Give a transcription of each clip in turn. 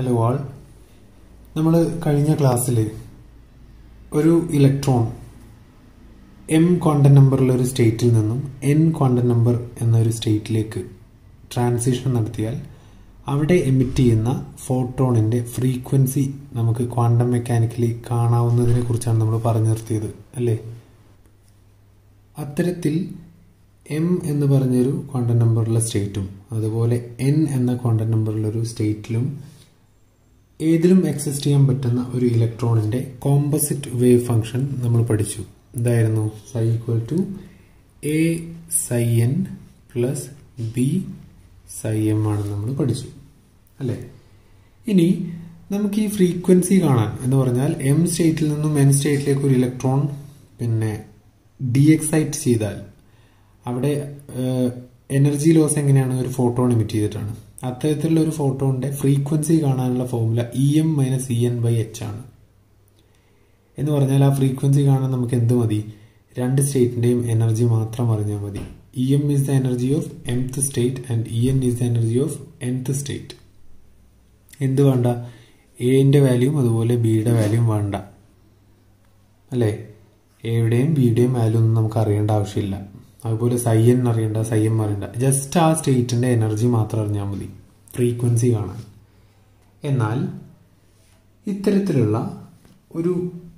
hello ആൾ നമ്മൾ കഴിഞ്ഞ ക്ലാസ്സിൽ ഒരു ഇലക്ട്രോൺ എം ക്വാണ്ടം നമ്പറുള്ള ഒരു സ്റ്റേറ്റിൽ നിന്നും എൻ ക്വാണ്ടം നമ്പർ എന്നൊരു സ്റ്റേറ്റിലേക്ക് ട്രാൻസിഷൻ നടത്തിയാൽ അവിടെ എമിറ്റ് ചെയ്യുന്ന ഫോട്ടോണിന്റെ ഫ്രീക്വൻസി നമുക്ക് ക്വാണ്ടം മെക്കാനിക്കലി കാണാവുന്നതിനെ കുറിച്ചാണ് നമ്മൾ പറഞ്ഞു നിർത്തിയത് അല്ലേ അത്തരത്തിൽ എം എന്ന് പറഞ്ഞൊരു ക്വാണ്ടം നമ്പറുള്ള സ്റ്റേറ്റും അതുപോലെ എൻ എന്ന ക്വാണ്ടം നമ്പറുള്ള ഒരു സ്റ്റേറ്റിലും ഏതിലും എക്സിസ്റ്റ് ചെയ്യാൻ പറ്റുന്ന ഒരു ഇലക്ട്രോണിന്റെ കോമ്പസിറ്റ് വേവ് ഫംഗ്ഷൻ നമ്മൾ പഠിച്ചു എന്തായിരുന്നു psi equal to a psi n plus b psi m ആണ് നമ്മൾ പഠിച്ചു അല്ലേ ഇനി നമുക്ക് ഈ ഫ്രീക്വൻസി കാണാൻ എന്ന് പറഞ്ഞാൽ എം സ്റ്റേറ്റിൽ നിന്നും എൻ സ്റ്റേറ്റിലേക്ക് ഒരു ഇലക്ട്രോൺ പിന്നെ ഡി എക്സൈറ്റ് ചെയ്താൽ അവിടെ എനർജി ലോസ് എങ്ങനെയാണ് ഒരു ഫോട്ടോൺ എമിറ്റ് ചെയ്തിട്ടാണ് അത്തരത്തിലുള്ള ഒരു ഫോട്ടോണിന്റെ ഫ്രീക്വൻസി കാണാനുള്ള formula e m minus e n by h ആണ് എന്ന് പറഞ്ഞാൽ ആ ഫ്രീക്വൻസി കാണാൻ നമുക്ക് എന്ത് മതി രണ്ട് സ്റ്റേറ്റിന്റെയും എനർജി മാത്രം അറിഞ്ഞാൽ മതി e m is the energy of mth state and e n is the energy of nth state എന്ത് വേണ്ട എന്റെ വാല്യൂം അതുപോലെ ബിയുടെ വാല്യൂം വേണ്ട അല്ലേ എയുടെയും ബിയുടെയും വാല്യൂ ഒന്നും നമുക്ക് അറിയേണ്ട ആവശ്യമില്ല അതുപോലെ സൈ എൻ അറിയണ്ട സൈ എം അറിയണ്ട ജസ്റ്റ് ആ സ്റ്റേറ്റിന്റെ എനർജി മാത്രം അറിഞ്ഞാൽ മതി ഫ്രീക്വൻസി കാണാൻ എന്നാൽ ഇത്തരത്തിലുള്ള ഒരു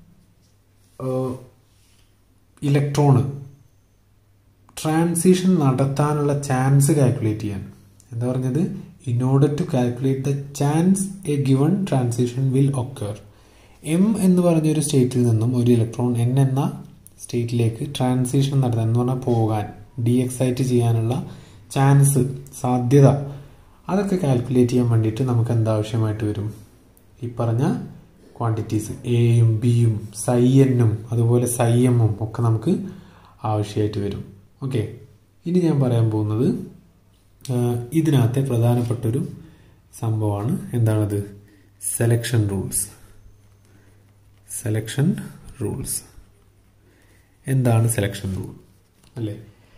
ഇലക്ട്രോണ് ട്രാൻസിഷൻ നടത്താനുള്ള ചാൻസ് കാൽക്കുലേറ്റ് ചെയ്യാൻ എന്താ പറഞ്ഞത് in order to calculate the chance a given transition will occur m എന്ന് പറഞ്ഞൊരു സ്റ്റേറ്റിൽ നിന്നും ഒരു ഇലക്ട്രോൺ എൻ എന്ന സ്റ്റേറ്റിലേക്ക് ട്രാൻസിഷൻ നടത്താൻ എന്ന് പറഞ്ഞാൽ പോകാൻ ഡി എക്സൈറ്റ് ചെയ്യാനുള്ള ചാൻസ് സാധ്യത അതൊക്കെ കാൽക്കുലേറ്റ് ചെയ്യാൻ വേണ്ടിയിട്ട് നമുക്ക് എന്താവശ്യമായിട്ട് വരും ഈ പറഞ്ഞ ക്വാണ്ടിറ്റീസ് എയും ബിയും സൈ എന്നും അതുപോലെ സൈ എമ്മും ഒക്കെ നമുക്ക് ആവശ്യമായിട്ട് വരും ഓക്കെ ഇനി ഞാൻ പറയാൻ പോകുന്നത് ഇതിനകത്തെ പ്രധാനപ്പെട്ടൊരു സംഭവമാണ് എന്താണത് സെലക്ഷൻ റൂൾസ് സെലക്ഷൻ റൂൾസ് എന്താണ് സെലക്ഷൻ റൂൾ അല്ലേ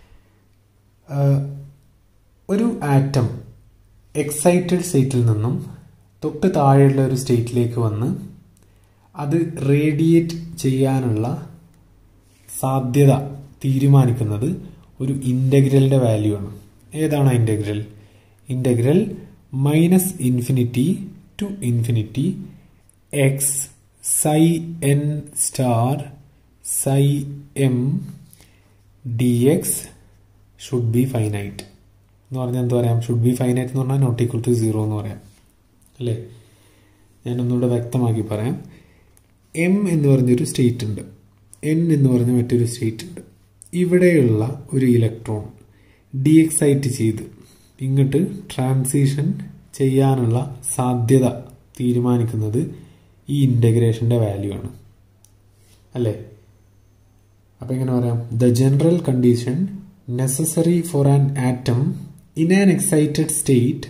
ഒരു ആറ്റം എക്സൈറ്റഡ് സ്റ്റേറ്റിൽ നിന്നും തൊട്ട് താഴെയുള്ള ഒരു സ്റ്റേറ്റിലേക്ക് വന്ന് അത് റേഡിയേറ്റ് ചെയ്യാനുള്ള സാധ്യത തീരുമാനിക്കുന്നത് ഒരു ഇൻ്റഗ്രലിൻ്റെ വാല്യൂ ആണ് ഏതാണ് ആ integral integral minus infinity to infinity x psi n star psi m d x should be finite എന്ന് പറഞ്ഞാൽ എന്താ പറയാം ഷുഡ് ബി ഫൈനൈറ്റ് എന്ന് പറഞ്ഞാൽ നോട്ട് ഈക്വൽ ടു സീറോ എന്ന് പറയാം അല്ലേ ഞാനൊന്നുകൂടെ വ്യക്തമാക്കി പറയാം എം എന്ന് പറഞ്ഞൊരു സ്റ്റേറ്റ് ഉണ്ട് എൻ എന്ന് പറഞ്ഞ മറ്റൊരു സ്റ്റേറ്റ് ഉണ്ട് ഇവിടെയുള്ള ഒരു ഇലക്ട്രോൺ ഡി എക്സൈറ്റ് ചെയ്ത് ഇങ്ങോട്ട് ട്രാൻസിഷൻ ചെയ്യാനുള്ള സാധ്യത തീരുമാനിക്കുന്നത് ഈ ഇൻ്റഗ്രേഷൻ്റെ വാല്യൂ ആണ് അല്ലേ അപ്പം എങ്ങനെ പറയാം the general condition necessary for an atom in an excited state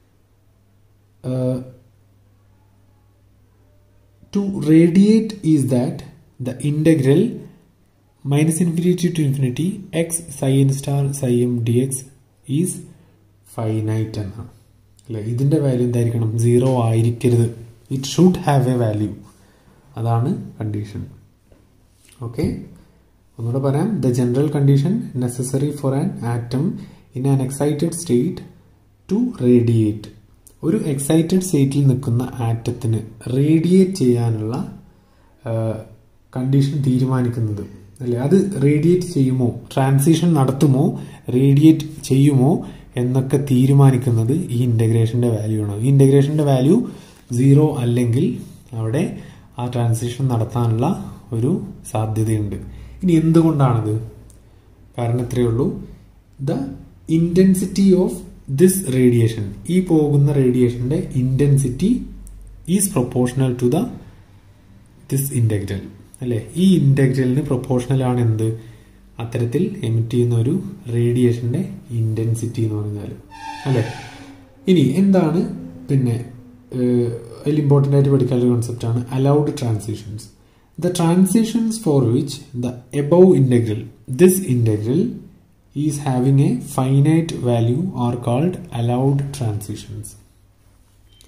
to radiate is that the integral minus infinity to infinity x psi n star psi m dx is finite എന്നാണ് അല്ലെ ഇതിന്റെ value എന്തായിരിക്കണം zero ആയിരിക്കരുത് it should have a value അതാണ് condition okay ഒന്നുകൂടെ പറയാം the general condition necessary for an atom in an excited state to radiate ഒരു excited സ്റ്റേറ്റിൽ നിൽക്കുന്ന ആറ്റത്തിന് റേഡിയേറ്റ് ചെയ്യാനുള്ള കണ്ടീഷൻ തീരുമാനിക്കുന്നത് അല്ലെ അത് റേഡിയേറ്റ് ചെയ്യുമോ ട്രാൻസിഷൻ നടത്തുമോ റേഡിയേറ്റ് ചെയ്യുമോ എന്നൊക്കെ തീരുമാനിക്കുന്നത് ഈ ഇൻ്റഗ്രേഷൻ്റെ വാല്യൂ ആണ് ഈ ഇൻ്റഗ്രേഷൻ്റെ വാല്യൂ സീറോ അല്ലെങ്കിൽ അവിടെ ആ ട്രാൻസിഷൻ നടത്താനുള്ള ഒരു സാധ്യതയുണ്ട് ഇനി എന്തുകൊണ്ടാണത് കാരണം ഇത്രയേ ഉള്ളൂ the intensity of this radiation ഈ പോകുന്ന റേഡിയേഷന്റെ intensity is proportional to the this integral അല്ലെ ഈ ഇന്റഗ്രലിന് പ്രൊപ്പോർഷണൽ ആണ് എന്ത് അത്തരത്തിൽ എമിറ്റ് ചെയ്യുന്ന ഒരു റേഡിയേഷന്റെ ഇന്റൻസിറ്റി എന്ന് പറഞ്ഞാൽ അല്ലെ ഇനി എന്താണ് പിന്നെ അതിൽ ഇമ്പോർട്ടൻ്റ് ആയിട്ട് പഠിക്കാനുള്ള കോൺസെപ്റ്റ് ആണ് allowed transitions the transitions for which the above integral this integral is having a finite value are called allowed transitions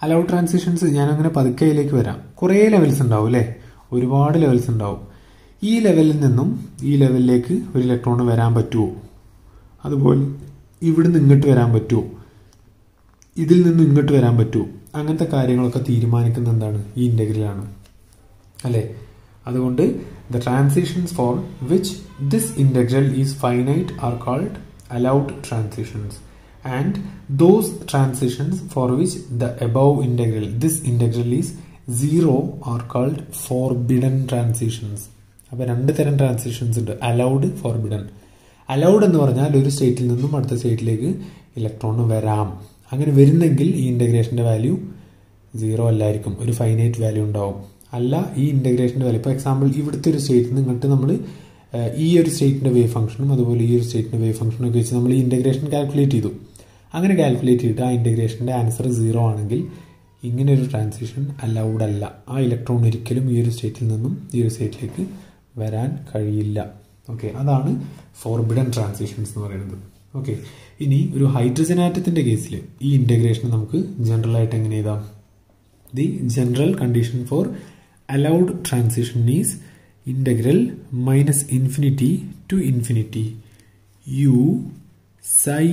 allowed transitions ഞാൻ അങ്ങനെ പതുക്കയിലേക്ക് വരാം കുറേ ലെവൽസ് ഉണ്ടാവും അല്ലേ ഒരുപാട് ലെവൽസ് ഉണ്ടാവും ഈ ലെവലിൽ നിന്നും ഈ ലെവലിലേക്ക് ഒരു ഇലക്ട്രോൺ വരാൻ പറ്റുമോ അതുപോലെ ഇവിടുന്ന് ഇങ്ങോട്ട് വരാൻ പറ്റുമോ ഇതിൽ നിന്നും ഇങ്ങോട്ട് വരാൻ പറ്റുമോ അങ്ങനത്തെ കാര്യങ്ങളൊക്കെ തീരുമാനിക്കുന്ന എന്താണ് ഈ ഇൻ്റഗ്രലാണ് അല്ലേ അതുകൊണ്ട് the transitions for which this integral is finite are called allowed transitions and those transitions for which the above integral this integral is zero are called forbidden transitions അപ്പോൾ രണ്ട് തരം ട്രാൻസിഷൻസ് ഉണ്ട് അലൗഡ് ഫോർബിഡൻ അലൗഡ് എന്ന് പറഞ്ഞാൽ ഒരു സ്റ്റേറ്റിൽ നിന്നും അടുത്ത സ്റ്റേറ്റിലേക്ക് ഇലക്ട്രോൺ വരാം അങ്ങനെ വരുന്നെങ്കിൽ ഈ ഇൻ്റഗ്രേഷൻ്റെ വാല്യൂ സീറോ അല്ലായിരിക്കും ഒരു ഫൈനൈറ്റ് വാല്യൂ ഉണ്ടാവും അല്ല ഈ ഇൻ്റഗ്രേഷൻ്റെ വാല്യൂ ഇപ്പോൾ എക്സാമ്പിൾ ഇവിടുത്തെ ഒരു സ്റ്റേറ്റിൽ നിന്ന് ഇങ്ങോട്ട് നമ്മൾ ഈ ഒരു സ്റ്റേറ്റിൻ്റെ വേവ് ഫംഗ്ഷനും അതുപോലെ ഈ ഒരു സ്റ്റേറ്റിൻ്റെ വേവ് ഫംഗ്ഷനും ഒക്കെ വെച്ച് നമ്മൾ ഈ ഇൻ്റഗ്രേഷൻ കാൽക്കുലേറ്റ് ചെയ്തു അങ്ങനെ കാൽക്കുലേറ്റ് ചെയ്തിട്ട് ആ ഇൻ്റഗ്രേഷൻ്റെ ആൻസർ സീറോ ആണെങ്കിൽ ഇങ്ങനെ ഒരു ട്രാൻസിഷൻ അലൗഡ് അല്ല ആ ഇലക്ട്രോൺ ഒരിക്കലും ഈ ഒരു സ്റ്റേറ്റിൽ നിന്നും ഈ ഒരു സ്റ്റേറ്റിലേക്ക് വരാൻ കഴിയില്ല ഓക്കെ അതാണ് ഫോർബിഡൻ ട്രാൻസിഷൻസ് എന്ന് പറയുന്നത് ഓക്കെ ഇനി ഒരു ഹൈഡ്രജൻ ആറ്റത്തിന്റെ കേസിൽ ഈ ഇന്റഗ്രേഷൻ നമുക്ക് ജനറൽ ആയിട്ട് എങ്ങനെ എഴുതാം the general condition for allowed transition is integral minus infinity to infinity u psi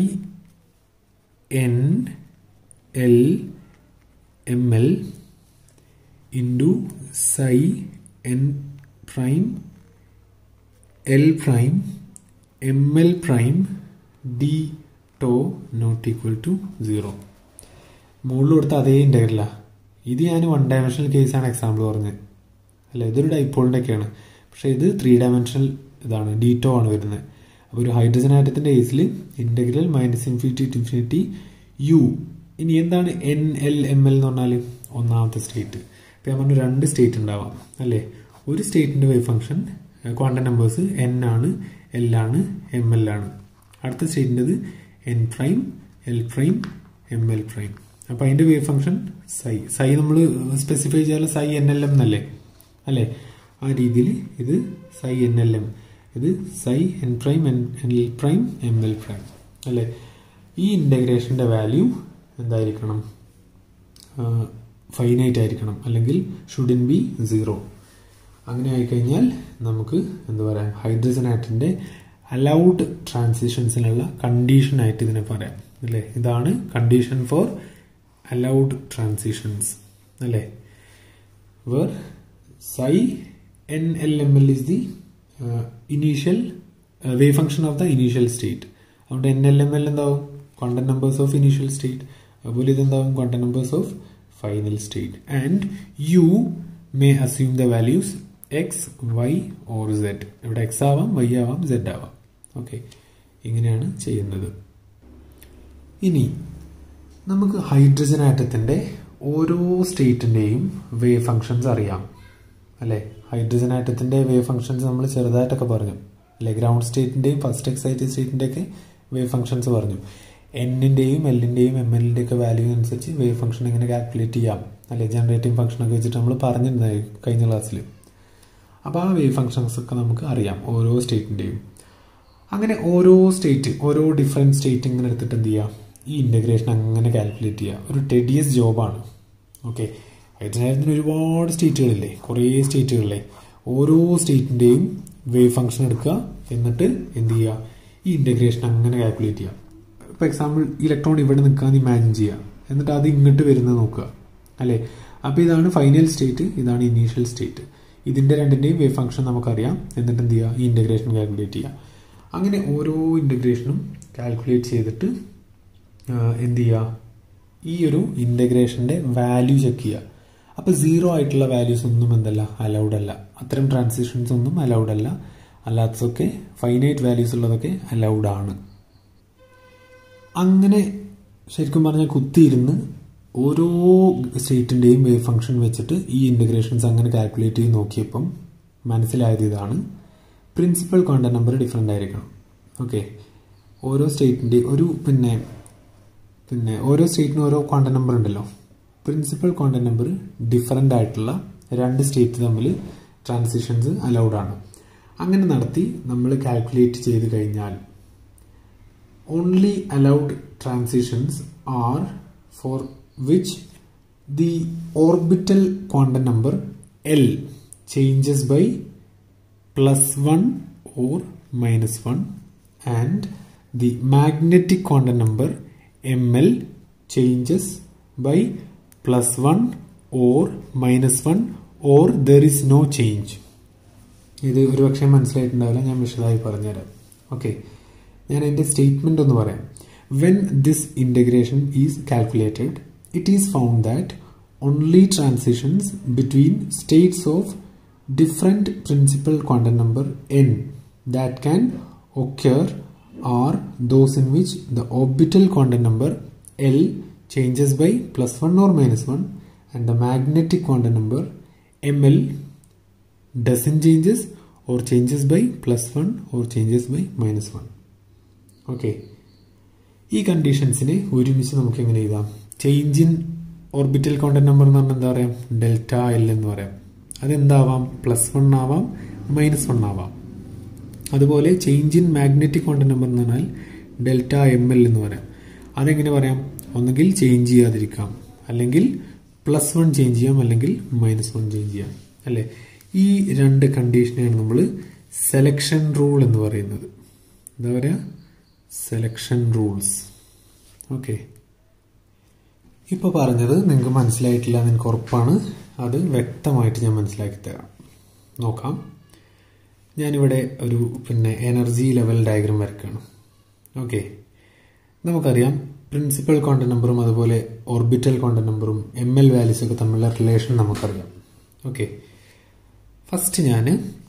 n l m l into psi n prime l prime m l prime d tau not equal to zero മുകളിൽ കൊടുത്ത അതേ ഇൻ്റഗ്രല ഇത് ഞാൻ one dimensional കേസാണ് example പറഞ്ഞത് അല്ല ഇതൊരു ഡൈപ്പോളിൻ്റെ ഒക്കെയാണ് പക്ഷേ ഇത് ത്രീ ഡയമെൻഷണൽ ഇതാണ് ഡി ടോ ആണ് വരുന്നത് അപ്പോൾ ഒരു ഹൈഡ്രജൻ ആറ്റത്തിൻ്റെ കേസിൽ integral minus infinity to infinity u ഇനി എന്താണ് എൻ എൽ എം എൽ എന്ന് പറഞ്ഞാൽ ഒന്നാമത്തെ സ്റ്റേറ്റ് ഇപ്പോൾ ഞാൻ പറഞ്ഞു രണ്ട് സ്റ്റേറ്റ് ഉണ്ടാവാം അല്ലേ ഒരു സ്റ്റേറ്റിൻ്റെ wave function quantum numbers n ആണ് എൽ ആണ് എം എൽ ആണ് അടുത്ത സ്റ്റേറ്റിൻ്റെത് n prime l prime m l prime അപ്പോൾ അതിൻ്റെ വേവ് ഫംഗ്ഷൻ സൈ സൈ നമ്മൾ സ്പെസിഫൈ ചെയ്യാൻ സൈ എൻ എൽ എം എന്നല്ലേ അല്ലേ ആ രീതിയിൽ ഇത് സൈ എൻ എൽ എം ഇത് psi n prime n l prime m l prime അല്ലേ ഈ ഇൻ്റഗ്രേഷൻ്റെ വാല്യൂ എന്തായിരിക്കണം ഫൈനൈറ്റ് ആയിരിക്കണം അല്ലെങ്കിൽ ഷുഡിൻ ബി സീറോ അങ്ങനെ ആയിക്കഴിഞ്ഞാൽ നമുക്ക് എന്താ പറയുക ഹൈഡ്രജൻ ആറ്റിൻ്റെ അലൗഡ് ട്രാൻസിഷൻസിനുള്ള കണ്ടീഷനായിട്ട് ഇതിനെ പറയാം അല്ലേ ഇതാണ് കണ്ടീഷൻ ഫോർ അലൗഡ് ട്രാൻസിഷൻസ് അല്ലേ where psi n l m l is the initial wave function of the initial state അതുകൊണ്ട് എൻ എൽ എം എൽ എന്താവും quantum numbers of initial state അതുപോലെ ഇതെന്താവും quantum numbers of final state and you may assume the values x y or z ഇവിടെ x ആവാം y ആവാം z ആവാം okay ഇങ്ങനെയാണ് ചെയ്യുന്നത് ഇനി നമുക്ക് ഹൈഡ്രജൻ ആറ്റത്തിൻ്റെ ഓരോ സ്റ്റേറ്റിൻ്റെയും വേവ് ഫങ്ഷൻസ് അറിയാം അല്ലേ ഹൈഡ്രജൻ ആറ്റത്തിൻ്റെ വേവ് ഫങ്ഷൻസ് നമ്മൾ ചെറുതായിട്ടൊക്കെ പറഞ്ഞു അല്ലേ ഗ്രൗണ്ട് സ്റ്റേറ്റിൻ്റെയും ഫസ്റ്റ് എക്സൈറ്റഡ് സ്റ്റേറ്റിൻ്റെയൊക്കെ വേവ് ഫങ്ഷൻസ് പറഞ്ഞു എന്നിൻ്റെയും എല്ലിൻ്റെയും എം എല്ലിൻ്റെ ഒക്കെ വാല്യൂ അനുസരിച്ച് വേവ് ഫംഗ്ഷൻ എങ്ങനെ കാൽക്കുലേറ്റ് ചെയ്യാം അല്ലെ ജനറേറ്റിംഗ് ഫംഗ്ഷനൊക്കെ വെച്ചിട്ട് നമ്മൾ പറഞ്ഞിരുന്നത് കഴിഞ്ഞ ക്ലാസ്സിൽ അപ്പോൾ ആ വേവ് ഫംഗ്ഷൻസ് ഒക്കെ നമുക്ക് അറിയാം ഓരോ സ്റ്റേറ്റിൻ്റെയും അങ്ങനെ ഓരോ സ്റ്റേറ്റ് ഓരോ ഡിഫറെൻറ്റ് സ്റ്റേറ്റ് ഇങ്ങനെ എടുത്തിട്ട് എന്ത് ചെയ്യുക ഈ ഇൻ്റഗ്രേഷൻ അങ്ങനെ കാൽക്കുലേറ്റ് ചെയ്യുക ഒരു ടെഡിയസ് ജോബാണ് ഓക്കെ ഹൈഡ്രജനത്തിന് ഒരുപാട് സ്റ്റേറ്റുകളില്ലേ കുറേ സ്റ്റേറ്റുകളില്ലേ ഓരോ സ്റ്റേറ്റിൻ്റെയും വേവ് ഫംഗ്ഷൻ എടുക്കുക എന്നിട്ട് എന്ത് ചെയ്യുക ഈ ഇൻ്റഗ്രേഷൻ അങ്ങനെ കാൽക്കുലേറ്റ് ചെയ്യുക ഇപ്പോൾ എക്സാമ്പിൾ ഇലക്ട്രോൺ ഇവിടെ നിൽക്കാന്ന് ഇമാജിൻ ചെയ്യുക എന്നിട്ട് അത് ഇങ്ങോട്ട് വരുന്നത് നോക്കുക അല്ലേ അപ്പോൾ ഇതാണ് ഫൈനൽ സ്റ്റേറ്റ് ഇതാണ് ഇനീഷ്യൽ സ്റ്റേറ്റ് ഇതിൻ്റെ രണ്ടിൻ്റെയും വേവ് ഫംഗ്ഷൻ നമുക്കറിയാം എന്നിട്ട് എന്ത് ചെയ്യുക ഈ ഇൻ്റഗ്രേഷൻ കാൽക്കുലേറ്റ് ചെയ്യുക അങ്ങനെ ഓരോ ഇൻ്റഗ്രേഷനും കാൽക്കുലേറ്റ് ചെയ്തിട്ട് എന്ത് ചെയ്യുക ഈ ഒരു ഇൻ്റഗ്രേഷൻ്റെ വാല്യൂ ചെക്ക് ചെയ്യുക അപ്പോൾ സീറോ ആയിട്ടുള്ള വാല്യൂസ് ഒന്നും എന്തല്ല അലൗഡ് അല്ല അത്തരം ട്രാൻസിഷൻസ് ഒന്നും അലൗഡ് അല്ല അല്ലാത്തതൊക്കെ ഫൈനൈറ്റ് വാല്യൂസ് ഉള്ളതൊക്കെ അലൗഡ് ആണ് അങ്ങനെ ശരിക്കും പറഞ്ഞാൽ കുത്തിയിരുന്ന് ഓരോ സ്റ്റേറ്റിൻ്റെയും വേവ് ഫംഗ്ഷൻ വെച്ചിട്ട് ഈ ഇൻ്റഗ്രേഷൻസ് അങ്ങനെ കാൽക്കുലേറ്റ് ചെയ്ത് നോക്കിയപ്പം മനസ്സിലായത് ഇതാണ് പ്രിൻസിപ്പൽ ക്വാണ്ടം നമ്പർ ഡിഫറെൻ്റ് ആയിരിക്കണം ഓക്കെ ഓരോ സ്റ്റേറ്റിൻ്റെ ഒരു പിന്നെ പിന്നെ ഓരോ സ്റ്റേറ്റിനും ഓരോ ക്വാണ്ടം നമ്പർ ഉണ്ടല്ലോ പ്രിൻസിപ്പൽ ക്വാണ്ടം നമ്പർ ഡിഫറെൻ്റ് ആയിട്ടുള്ള രണ്ട് സ്റ്റേറ്റ് തമ്മിൽ ട്രാൻസിഷൻസ് അലൗഡ് ആണ് അങ്ങനെ നടത്തി നമ്മൾ കാൽക്കുലേറ്റ് ചെയ്ത് കഴിഞ്ഞാൽ only allowed transitions are for which the orbital quantum number L changes by plus 1 or minus 1 and the magnetic quantum number ML changes by plus 1 or minus 1 or there is no change ഇത് ഒരുപക്ഷെ മനസ്സിലായിട്ടുണ്ടാവില്ല ഞാൻ വിശദമായി പറഞ്ഞുതരാം okay ഞാൻ എൻ്റെ statement ഒന്ന് പറയാം when this integration is calculated it is found that only transitions between states of different principal quantum number n that can occur are those in which the orbital quantum number l changes by plus 1 or minus 1 and the magnetic quantum number ml doesn't changes or changes by plus 1 or changes by minus 1 ഓക്കെ ഈ കണ്ടീഷൻസിനെ ഒരുമിച്ച് നമുക്ക് എങ്ങനെ എഴുതാം change in orbital quantum number എന്ന് പറഞ്ഞാൽ എന്താ പറയാം ഡെൽറ്റ എൽ എന്ന് പറയാം അതെന്താവാം പ്ലസ് വൺ ആവാം മൈനസ് വൺ ആവാം അതുപോലെ change in magnetic quantum number എന്ന് പറഞ്ഞാൽ ഡെൽറ്റ എം എൽ എന്ന് പറയാം അതെങ്ങനെ പറയാം ഒന്നുകിൽ ചേഞ്ച് ചെയ്യാതിരിക്കാം അല്ലെങ്കിൽ പ്ലസ് വൺ ചേഞ്ച് ചെയ്യാം അല്ലെങ്കിൽ മൈനസ് വൺ ചേഞ്ച് ചെയ്യാം അല്ലേ ഈ രണ്ട് കണ്ടീഷനെയാണ് നമ്മൾ സെലക്ഷൻ റൂൾ എന്ന് പറയുന്നത് എന്താ പറയുക സെലക്ഷൻ റൂൾസ് ഓക്കെ ഇപ്പോൾ പറഞ്ഞത് നിങ്ങൾക്ക് മനസ്സിലായിട്ടില്ല എന്ന് എനിക്ക് ഉറപ്പാണ് അത് വ്യക്തമായിട്ട് ഞാൻ മനസ്സിലാക്കി തരാം നോക്കാം ഞാനിവിടെ ഒരു പിന്നെ എനർജി ലെവൽ ഡയഗ്രാം വരയ്ക്കുകയാണ് ഓക്കെ നമുക്കറിയാം പ്രിൻസിപ്പൽ കോണ്ടന്റ് നമ്പറും അതുപോലെ ഓർബിറ്റൽ കോണ്ടന്റ് നമ്പറും എം എൽ വാല്യൂസ് ഒക്കെ തമ്മിലുള്ള റിലേഷൻ നമുക്കറിയാം ഓക്കെ ഫസ്റ്റ് ഞാൻ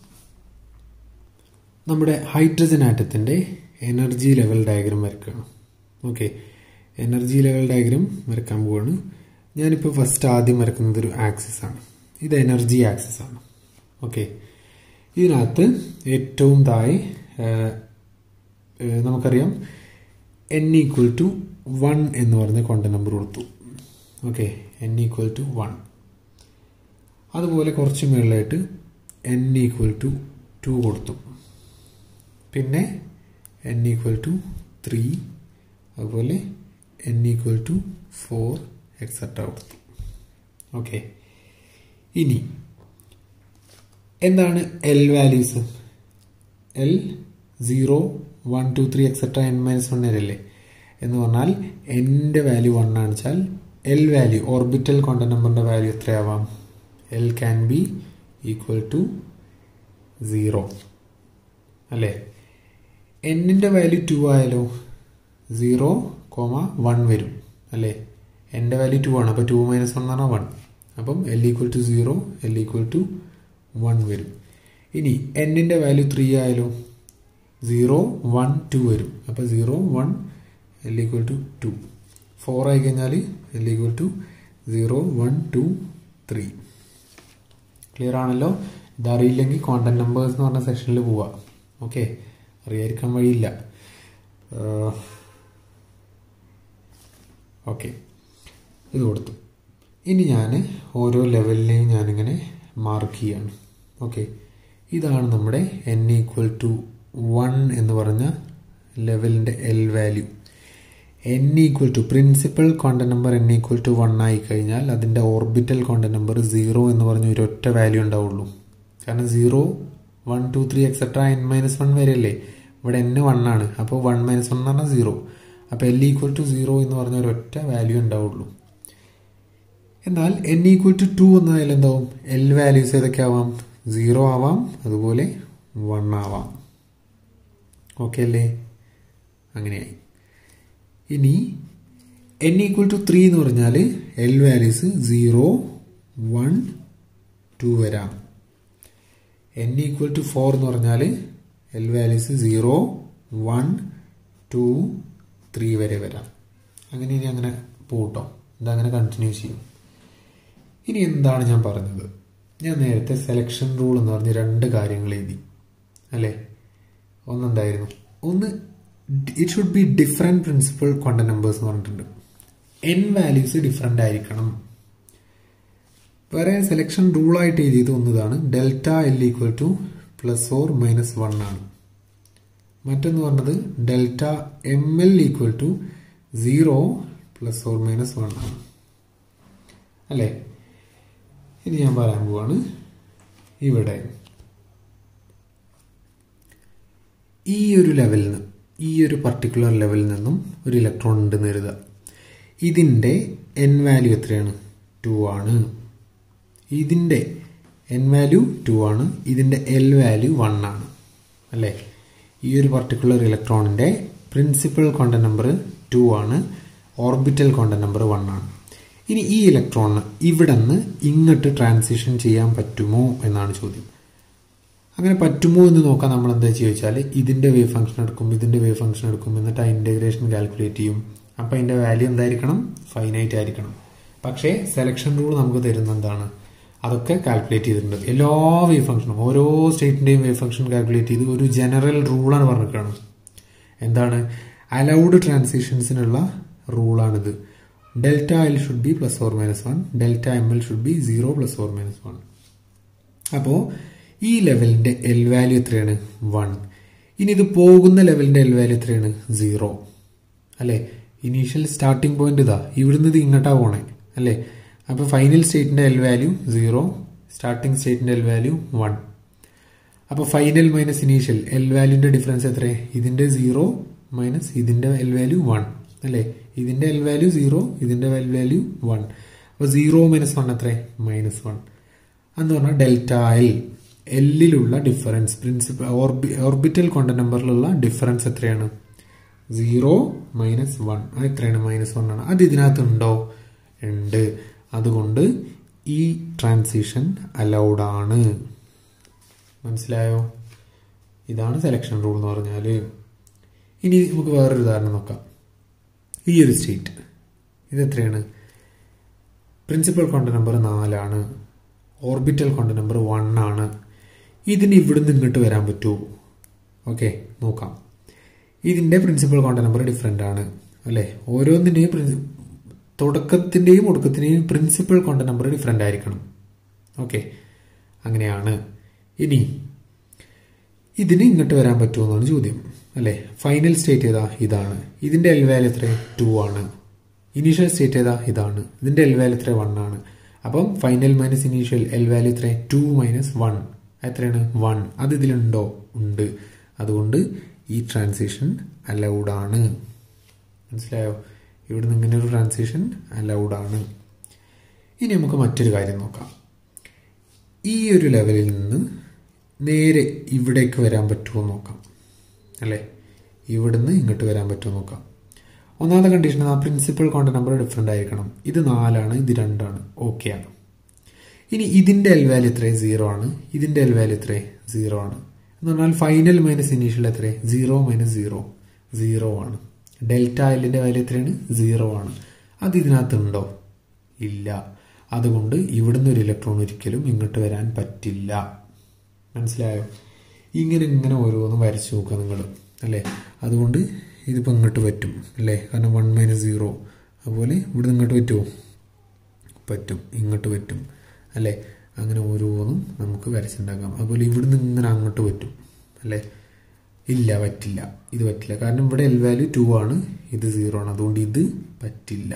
നമ്മുടെ ഹൈഡ്രജൻ ആറ്റത്തിൻ്റെ എനർജി ലെവൽ ഡയഗ്രാം വരയ്ക്കുകയാണ് ഓക്കെ എനർജി ലെവൽ ഡയഗ്രാം വരയ്ക്കാൻ പോവാണ് ഞാനിപ്പോൾ ഫസ്റ്റ് ആദ്യം വരക്കുന്നത് ഒരു ആക്സിസ് ആണ് ഇത് എനർജി ആക്സിസ് ആണ് ഓക്കെ ഇതിനകത്ത് ഏറ്റവും താഴെ നമുക്കറിയാം എൻ ഈക്വൽ ടു വൺ എന്ന് പറഞ്ഞ കോണ്ടന്റ് നമ്പർ കൊടുത്തു okay n equal to one അതുപോലെ കുറച്ച് മുകളിലായിട്ട് എൻ ഈക്വൽ ടു ടു കൊടുത്തു പിന്നെ എൻ ഈക്വൽ ടു ത്രീ അതുപോലെ n equal to four etcetera കൊടുത്തു ഓക്കെ ഇനി എന്താണ് l values l zero one two three etcetera n minus one വരെയല്ലേ എന്ന് പറഞ്ഞാൽ എൻ്റെ വാല്യൂ വൺ ആണ് വെച്ചാൽ എൽ വാല്യൂ ഓർബിറ്റൽ കോണ്ടന്റ് നമ്പറിൻ്റെ വാല്യൂ എത്രയാവാം l can be equal to zero അല്ലേ എന്നിൻ്റെ വാല്യൂ ടു ആയാലോ സീറോ കോമ വൺ വരും അല്ലേ എൻ്റെ വാല്യൂ ടു ആണ് അപ്പോൾ ടു മൈനസ് വൺ എന്ന് പറഞ്ഞാൽ വൺ അപ്പം l equal to zero l equal to one വരും ഇനി എന്നിൻ്റെ വാല്യൂ ത്രീ ആയാലോ സീറോ വൺ ടു വരും അപ്പോൾ zero one l equal to two four ആയി കഴിഞ്ഞാൽ l equal to zero one two three clear ആണല്ലോ ഇതറിയില്ലെങ്കിൽ കോണ്ടന്റ് നമ്പേഴ്സ് എന്ന് പറഞ്ഞ സെഷനിൽ പോവാം ഓക്കെ അറിയാതിരിക്കാൻ വഴിയില്ല ഓക്കെ ഇത് കൊടുത്തു ഇനി ഞാൻ ഓരോ ലെവലിനെയും ഞാനിങ്ങനെ മാർക്ക് ചെയ്യാണ് ഓക്കെ ഇതാണ് നമ്മുടെ എൻ ഈക്വൽ ടു വൺ എന്ന് പറഞ്ഞ ലെവലിൻ്റെ l value n equal to principal quantum number n equal to one ആയി കഴിഞ്ഞാൽ അതിൻ്റെ ഓർബിറ്റൽ കോണ്ടന്റ് നമ്പർ സീറോ എന്ന് പറഞ്ഞ ഒരു ഒറ്റ വാല്യൂ ഉണ്ടാവുള്ളൂ കാരണം zero one two three etcetera n minus one വരെയല്ലേ ഇവിടെ എൻ വൺ ആണ് അപ്പോൾ വൺ മൈനസ് വൺ എന്ന് പറഞ്ഞാൽ സീറോ അപ്പോൾ എൽ ഈക്വൽ ടു സീറോ എന്ന് പറഞ്ഞ ഒരു ഒറ്റ വാല്യൂ ഉണ്ടാവുള്ളൂ എന്നാൽ എൻ ഈക്വൽ ടു ടു എന്നായാലും എന്താവും എൽ വാല്യൂസ് ഏതൊക്കെ ആവാം സീറോ ആവാം അതുപോലെ വൺ ആവാം ഓക്കെ അല്ലേ അങ്ങനെയായി ഇനി എൻ ഈക്വൽ ടു ത്രീ എന്ന് പറഞ്ഞാൽ l values zero one two വരാം എൻ ഈക്വൽ ടു ഫോർ എന്ന് പറഞ്ഞാൽ l values zero one two three വരെ വരാം അങ്ങനെ ഇനി അങ്ങനെ പോട്ടോ ഇതങ്ങനെ കണ്ടിന്യൂ ചെയ്യും ഇനി എന്താണ് ഞാൻ പറഞ്ഞത് ഞാൻ നേരത്തെ സെലക്ഷൻ റൂൾ എന്ന് പറഞ്ഞ രണ്ട് കാര്യങ്ങൾ എഴുതി അല്ലേ ഒന്നെന്തായിരുന്നു ഒന്ന് it should be different principal quantum numbers എന്ന് പറഞ്ഞിട്ടുണ്ട് എൻ വാല്യൂസ് ഡിഫറെൻ്റ് ആയിരിക്കണം വേറെ സെലക്ഷൻ റൂളായിട്ട് എഴുതിയത് ഒന്നതാണ് delta l equal to plus or minus one ആണ് മറ്റൊന്ന് പറഞ്ഞത് delta M L equal to zero plus or minus one ആണ് അല്ലേ ഇനി ഞാൻ പറയാൻ പോവാണ് ഇവിടെ ഈ ഒരു ലെവലിൽ നിന്ന് ഈ ഒരു പർട്ടിക്കുലർ ലെവലിൽ നിന്നും ഒരു ഇലക്ട്രോൺ ഉണ്ടെന്ന് കരുതുക ഇതിൻ്റെ എൻ വാല്യൂ എത്രയാണ് ടു ആണ് ഇതിൻ്റെ എൻ വാല്യൂ ടു ആണ് ഇതിൻ്റെ എൽ വാല്യൂ വൺ ആണ് അല്ലേ ഈ ഒരു പർട്ടിക്കുലർ ഇലക്ട്രോണിൻ്റെ പ്രിൻസിപ്പൽ കോണ്ടന്റ് നമ്പർ ടു ആണ് ഓർബിറ്റൽ കോണ്ടന്റ് നമ്പർ വൺ ആണ് ഇനി ഈ ഇലക്ട്രോണിന് ഇവിടെ നിന്ന് ഇങ്ങോട്ട് ട്രാൻസിഷൻ ചെയ്യാൻ പറ്റുമോ എന്നാണ് ചോദ്യം അങ്ങനെ പറ്റുമോ എന്ന് നോക്കാൻ നമ്മൾ എന്താ ചോദിച്ചാൽ ഇതിന്റെ വേവ് ഫംഗ്ഷൻ എടുക്കും ഇതിന്റെ വേവ് ഫംഗ്ഷൻ എടുക്കും എന്നിട്ട് ആ ഇന്റഗ്രേഷൻ കാൽക്കുലേറ്റ് ചെയ്യും അപ്പൊ അതിന്റെ വാല്യൂ എന്തായിരിക്കണം ഫൈനൈറ്റ് ആയിരിക്കണം പക്ഷേ സെലക്ഷൻ റൂൾ നമുക്ക് തരുന്ന എന്താണ് അതൊക്കെ കാൽക്കുലേറ്റ് ചെയ്തിട്ടുണ്ട് എല്ലാ വേവ് ഫംഗ്ഷനും ഓരോ സ്റ്റേറ്റിന്റെയും വേവ് ഫംഗ്ഷൻ കാൽക്കുലേറ്റ് ചെയ്ത് ഒരു ജനറൽ റൂളാണ് പറഞ്ഞിട്ടാണ് എന്താണ് അലൗഡ് ട്രാൻസിഷൻസിനുള്ള റൂളാണിത് delta l should be plus or minus one delta M L should be zero plus or minus one അപ്പോൾ ഈ ലെവലിന്റെ എൽ വാല്യൂ എത്രയാണ് വൺ ഇനി ഇത് പോകുന്ന ലെവലിന്റെ എൽ വാല്യൂ എത്രയാണ് സീറോ അല്ലെ ഇനീഷ്യൽ സ്റ്റാർട്ടിംഗ് പോയിന്റ് ഇതാ ഇവിടുന്ന് ഇത് ഇങ്ങോട്ടാ പോണേ അല്ലേ അപ്പൊ ഫൈനൽ സ്റ്റേറ്റിന്റെ എൽ വാല്യൂ സീറോ സ്റ്റാർട്ടിംഗ് സ്റ്റേറ്റിന്റെ എൽ വാല്യൂ വൺ അപ്പൊ ഫൈനൽ മൈനസ് ഇനീഷ്യൽ എൽ വാല്യൂന്റെ ഡിഫറൻസ് എത്ര ഇതിന്റെ സീറോ മൈനസ് ഇതിന്റെ എൽ വാല്യൂ വൺ അല്ലേ ഇതിന്റെ എൽ വാല്യൂ സീറോ ഇതിന്റെ എൽ വാല്യൂ വൺ അപ്പൊ സീറോ മൈനസ് വൺ എത്ര മൈനസ് വൺ എന്ന് പറഞ്ഞാൽ ഡെൽറ്റ എൽ എല്ലിലുള്ള ഡിഫറൻസ് പ്രിൻസിപ്പൽ ഓർബിറ്റൽ കോണ്ട നമ്പറിലുള്ള ഡിഫറൻസ് എത്രയാണ് സീറോ മൈനസ് വൺ അത് എത്രയാണ് മൈനസ് വൺ ആണ് അത് ഇതിനകത്ത് ഉണ്ടോ ഉണ്ട് അതുകൊണ്ട് ഈ ട്രാൻസിഷൻ അലൗഡ് ആണ് മനസ്സിലായോ ഇതാണ് സെലക്ഷൻ റൂൾ എന്ന് പറഞ്ഞാൽ ഇനി നമുക്ക് വേറൊരു ഉദാഹരണം നോക്കാം ഈ ഒരു സ്റ്റേറ്റ് ഇത് എത്രയാണ് പ്രിൻസിപ്പൽ കോണ്ട നമ്പർ നാലാണ് ഓർബിറ്റൽ കോണ്ട നമ്പർ വൺ ആണ് ഇതിന് ഇവിടുന്ന് ഇങ്ങോട്ട് വരാൻ പറ്റുമോ ഓക്കെ നോക്കാം ഇതിൻ്റെ പ്രിൻസിപ്പൽ കോണ്ട നമ്പർ ഡിഫറെൻ്റ് ആണ് അല്ലേ ഓരോന്നിൻ്റെയും തുടക്കത്തിൻ്റെയും ഒടുക്കത്തിൻ്റെയും പ്രിൻസിപ്പൽ കോണ്ട നമ്പർ ഡിഫറെൻ്റ് ആയിരിക്കണം ഓക്കെ അങ്ങനെയാണ് ഇനി ഇതിന് ഇങ്ങോട്ട് വരാൻ പറ്റുമോ എന്നാണ് ചോദ്യം അല്ലേ ഫൈനൽ സ്റ്റേറ്റ് ഏതാ ഇതാണ് ഇതിൻ്റെ എൽ വാല്യൂ എത്ര ടു ആണ് ഇനീഷ്യൽ സ്റ്റേറ്റ് ഏതാ ഇതാണ് ഇതിൻ്റെ എൽ വാല്യൂ എത്ര വൺ ആണ് അപ്പം final minus initial l value എത്ര ടു മൈനസ് വൺ എത്രയാണ് വൺ അത് ഇതിലുണ്ടോ ഉണ്ട് അതുകൊണ്ട് ഈ ട്രാൻസിഷൻ അലൗഡ് ആണ് മനസ്സിലായോ ഇവിടുന്ന് ഇങ്ങനെ ഒരു ട്രാൻസിഷൻ അലൗഡ് ആണ് ഇനി നമുക്ക് മറ്റൊരു കാര്യം നോക്കാം ഈ ഒരു ലെവലിൽ നിന്ന് നേരെ ഇവിടേക്ക് വരാൻ പറ്റുമോ നോക്കാം അല്ലേ ഇവിടുന്ന് ഇങ്ങോട്ട് വരാൻ പറ്റുമോ നോക്കാം ഒന്നാമത്തെ കണ്ടീഷൻ ആ പ്രിൻസിപ്പൽ കോണ്ട നമ്പർ ഡിഫറെൻ്റ് ആയിരിക്കണം ഇത് നാലാണ് ഇത് രണ്ടാണ് ഓക്കെ ആണ് ഇനി ഇതിന്റെ എൽ വാല്യൂ എത്ര സീറോ ആണ് ഇതിന്റെ എൽ വാല്യൂ എത്ര സീറോ ആണ് എന്ന് പറഞ്ഞാൽ ഫൈനൽ മൈനസ് ഇനീഷ്യൽ എത്ര സീറോ മൈനസ് സീറോ സീറോ ആണ് ഡെൽറ്റ എല്ലിന്റെ വാല്യൂ എത്രയാണ് സീറോ ആണ് അത് ഇതിനകത്തുണ്ടോ ഇല്ല അതുകൊണ്ട് ഇവിടുന്ന് ഒരു ഇലക്ട്രോൺ ഒരിക്കലും ഇങ്ങോട്ട് വരാൻ പറ്റില്ല മനസ്സിലായോ ഇങ്ങനെ ഇങ്ങനെ ഓരോന്നും വരച്ചു നോക്കുക നിങ്ങൾ അല്ലേ അതുകൊണ്ട് ഇതിപ്പോൾ ഇങ്ങോട്ട് പറ്റും അല്ലേ കാരണം വൺ മൈനസ് സീറോ അതുപോലെ ഇവിടെ ഇങ്ങോട്ട് പറ്റുമോ പറ്റും ഇങ്ങോട്ട് പറ്റും അല്ലേ അങ്ങനെ ഓരോന്നും നമുക്ക് വരച്ചുണ്ടാക്കാം അതുപോലെ ഇവിടുന്ന് ഇങ്ങനെ അങ്ങോട്ട് പറ്റും അല്ലേ ഇല്ല പറ്റില്ല ഇത് പറ്റില്ല കാരണം ഇവിടെ എൽ വാല്യൂ ടു ആണ് ഇത് സീറോ ആണ് അതുകൊണ്ട് ഇത് പറ്റില്ല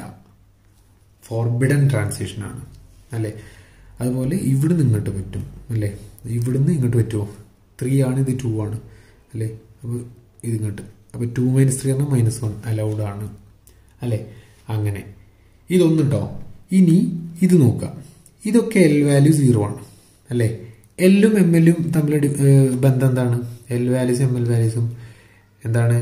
ഫോർബിഡൻ ട്രാൻസിഷൻ ആണ് അല്ലേ അതുപോലെ ഇവിടുന്ന് ഇങ്ങോട്ട് പറ്റും അല്ലേ ഇവിടുന്ന് ഇങ്ങോട്ട് പറ്റുമോ ത്രീ ആണ് ഇത് ടു ആണ് അല്ലേ അപ്പോൾ ഇത് ഇങ്ങോട്ട് അപ്പോൾ ടു മൈനസ് ത്രീ പറഞ്ഞാൽ മൈനസ് വൺ അലൗഡ് ആണ് അല്ലേ അങ്ങനെ ഇതൊന്നുണ്ടോ ഇനി ഇത് നോക്കാം ഇതൊക്കെ എൽ വാല്യൂ സീറോ ആണ് അല്ലേ എല്ലും എം എല്ലും തമ്മിൽ ബന്ധം എന്താണ് എൽ വാല്യൂസും എം എൽ വാല്യൂസും എന്താണ്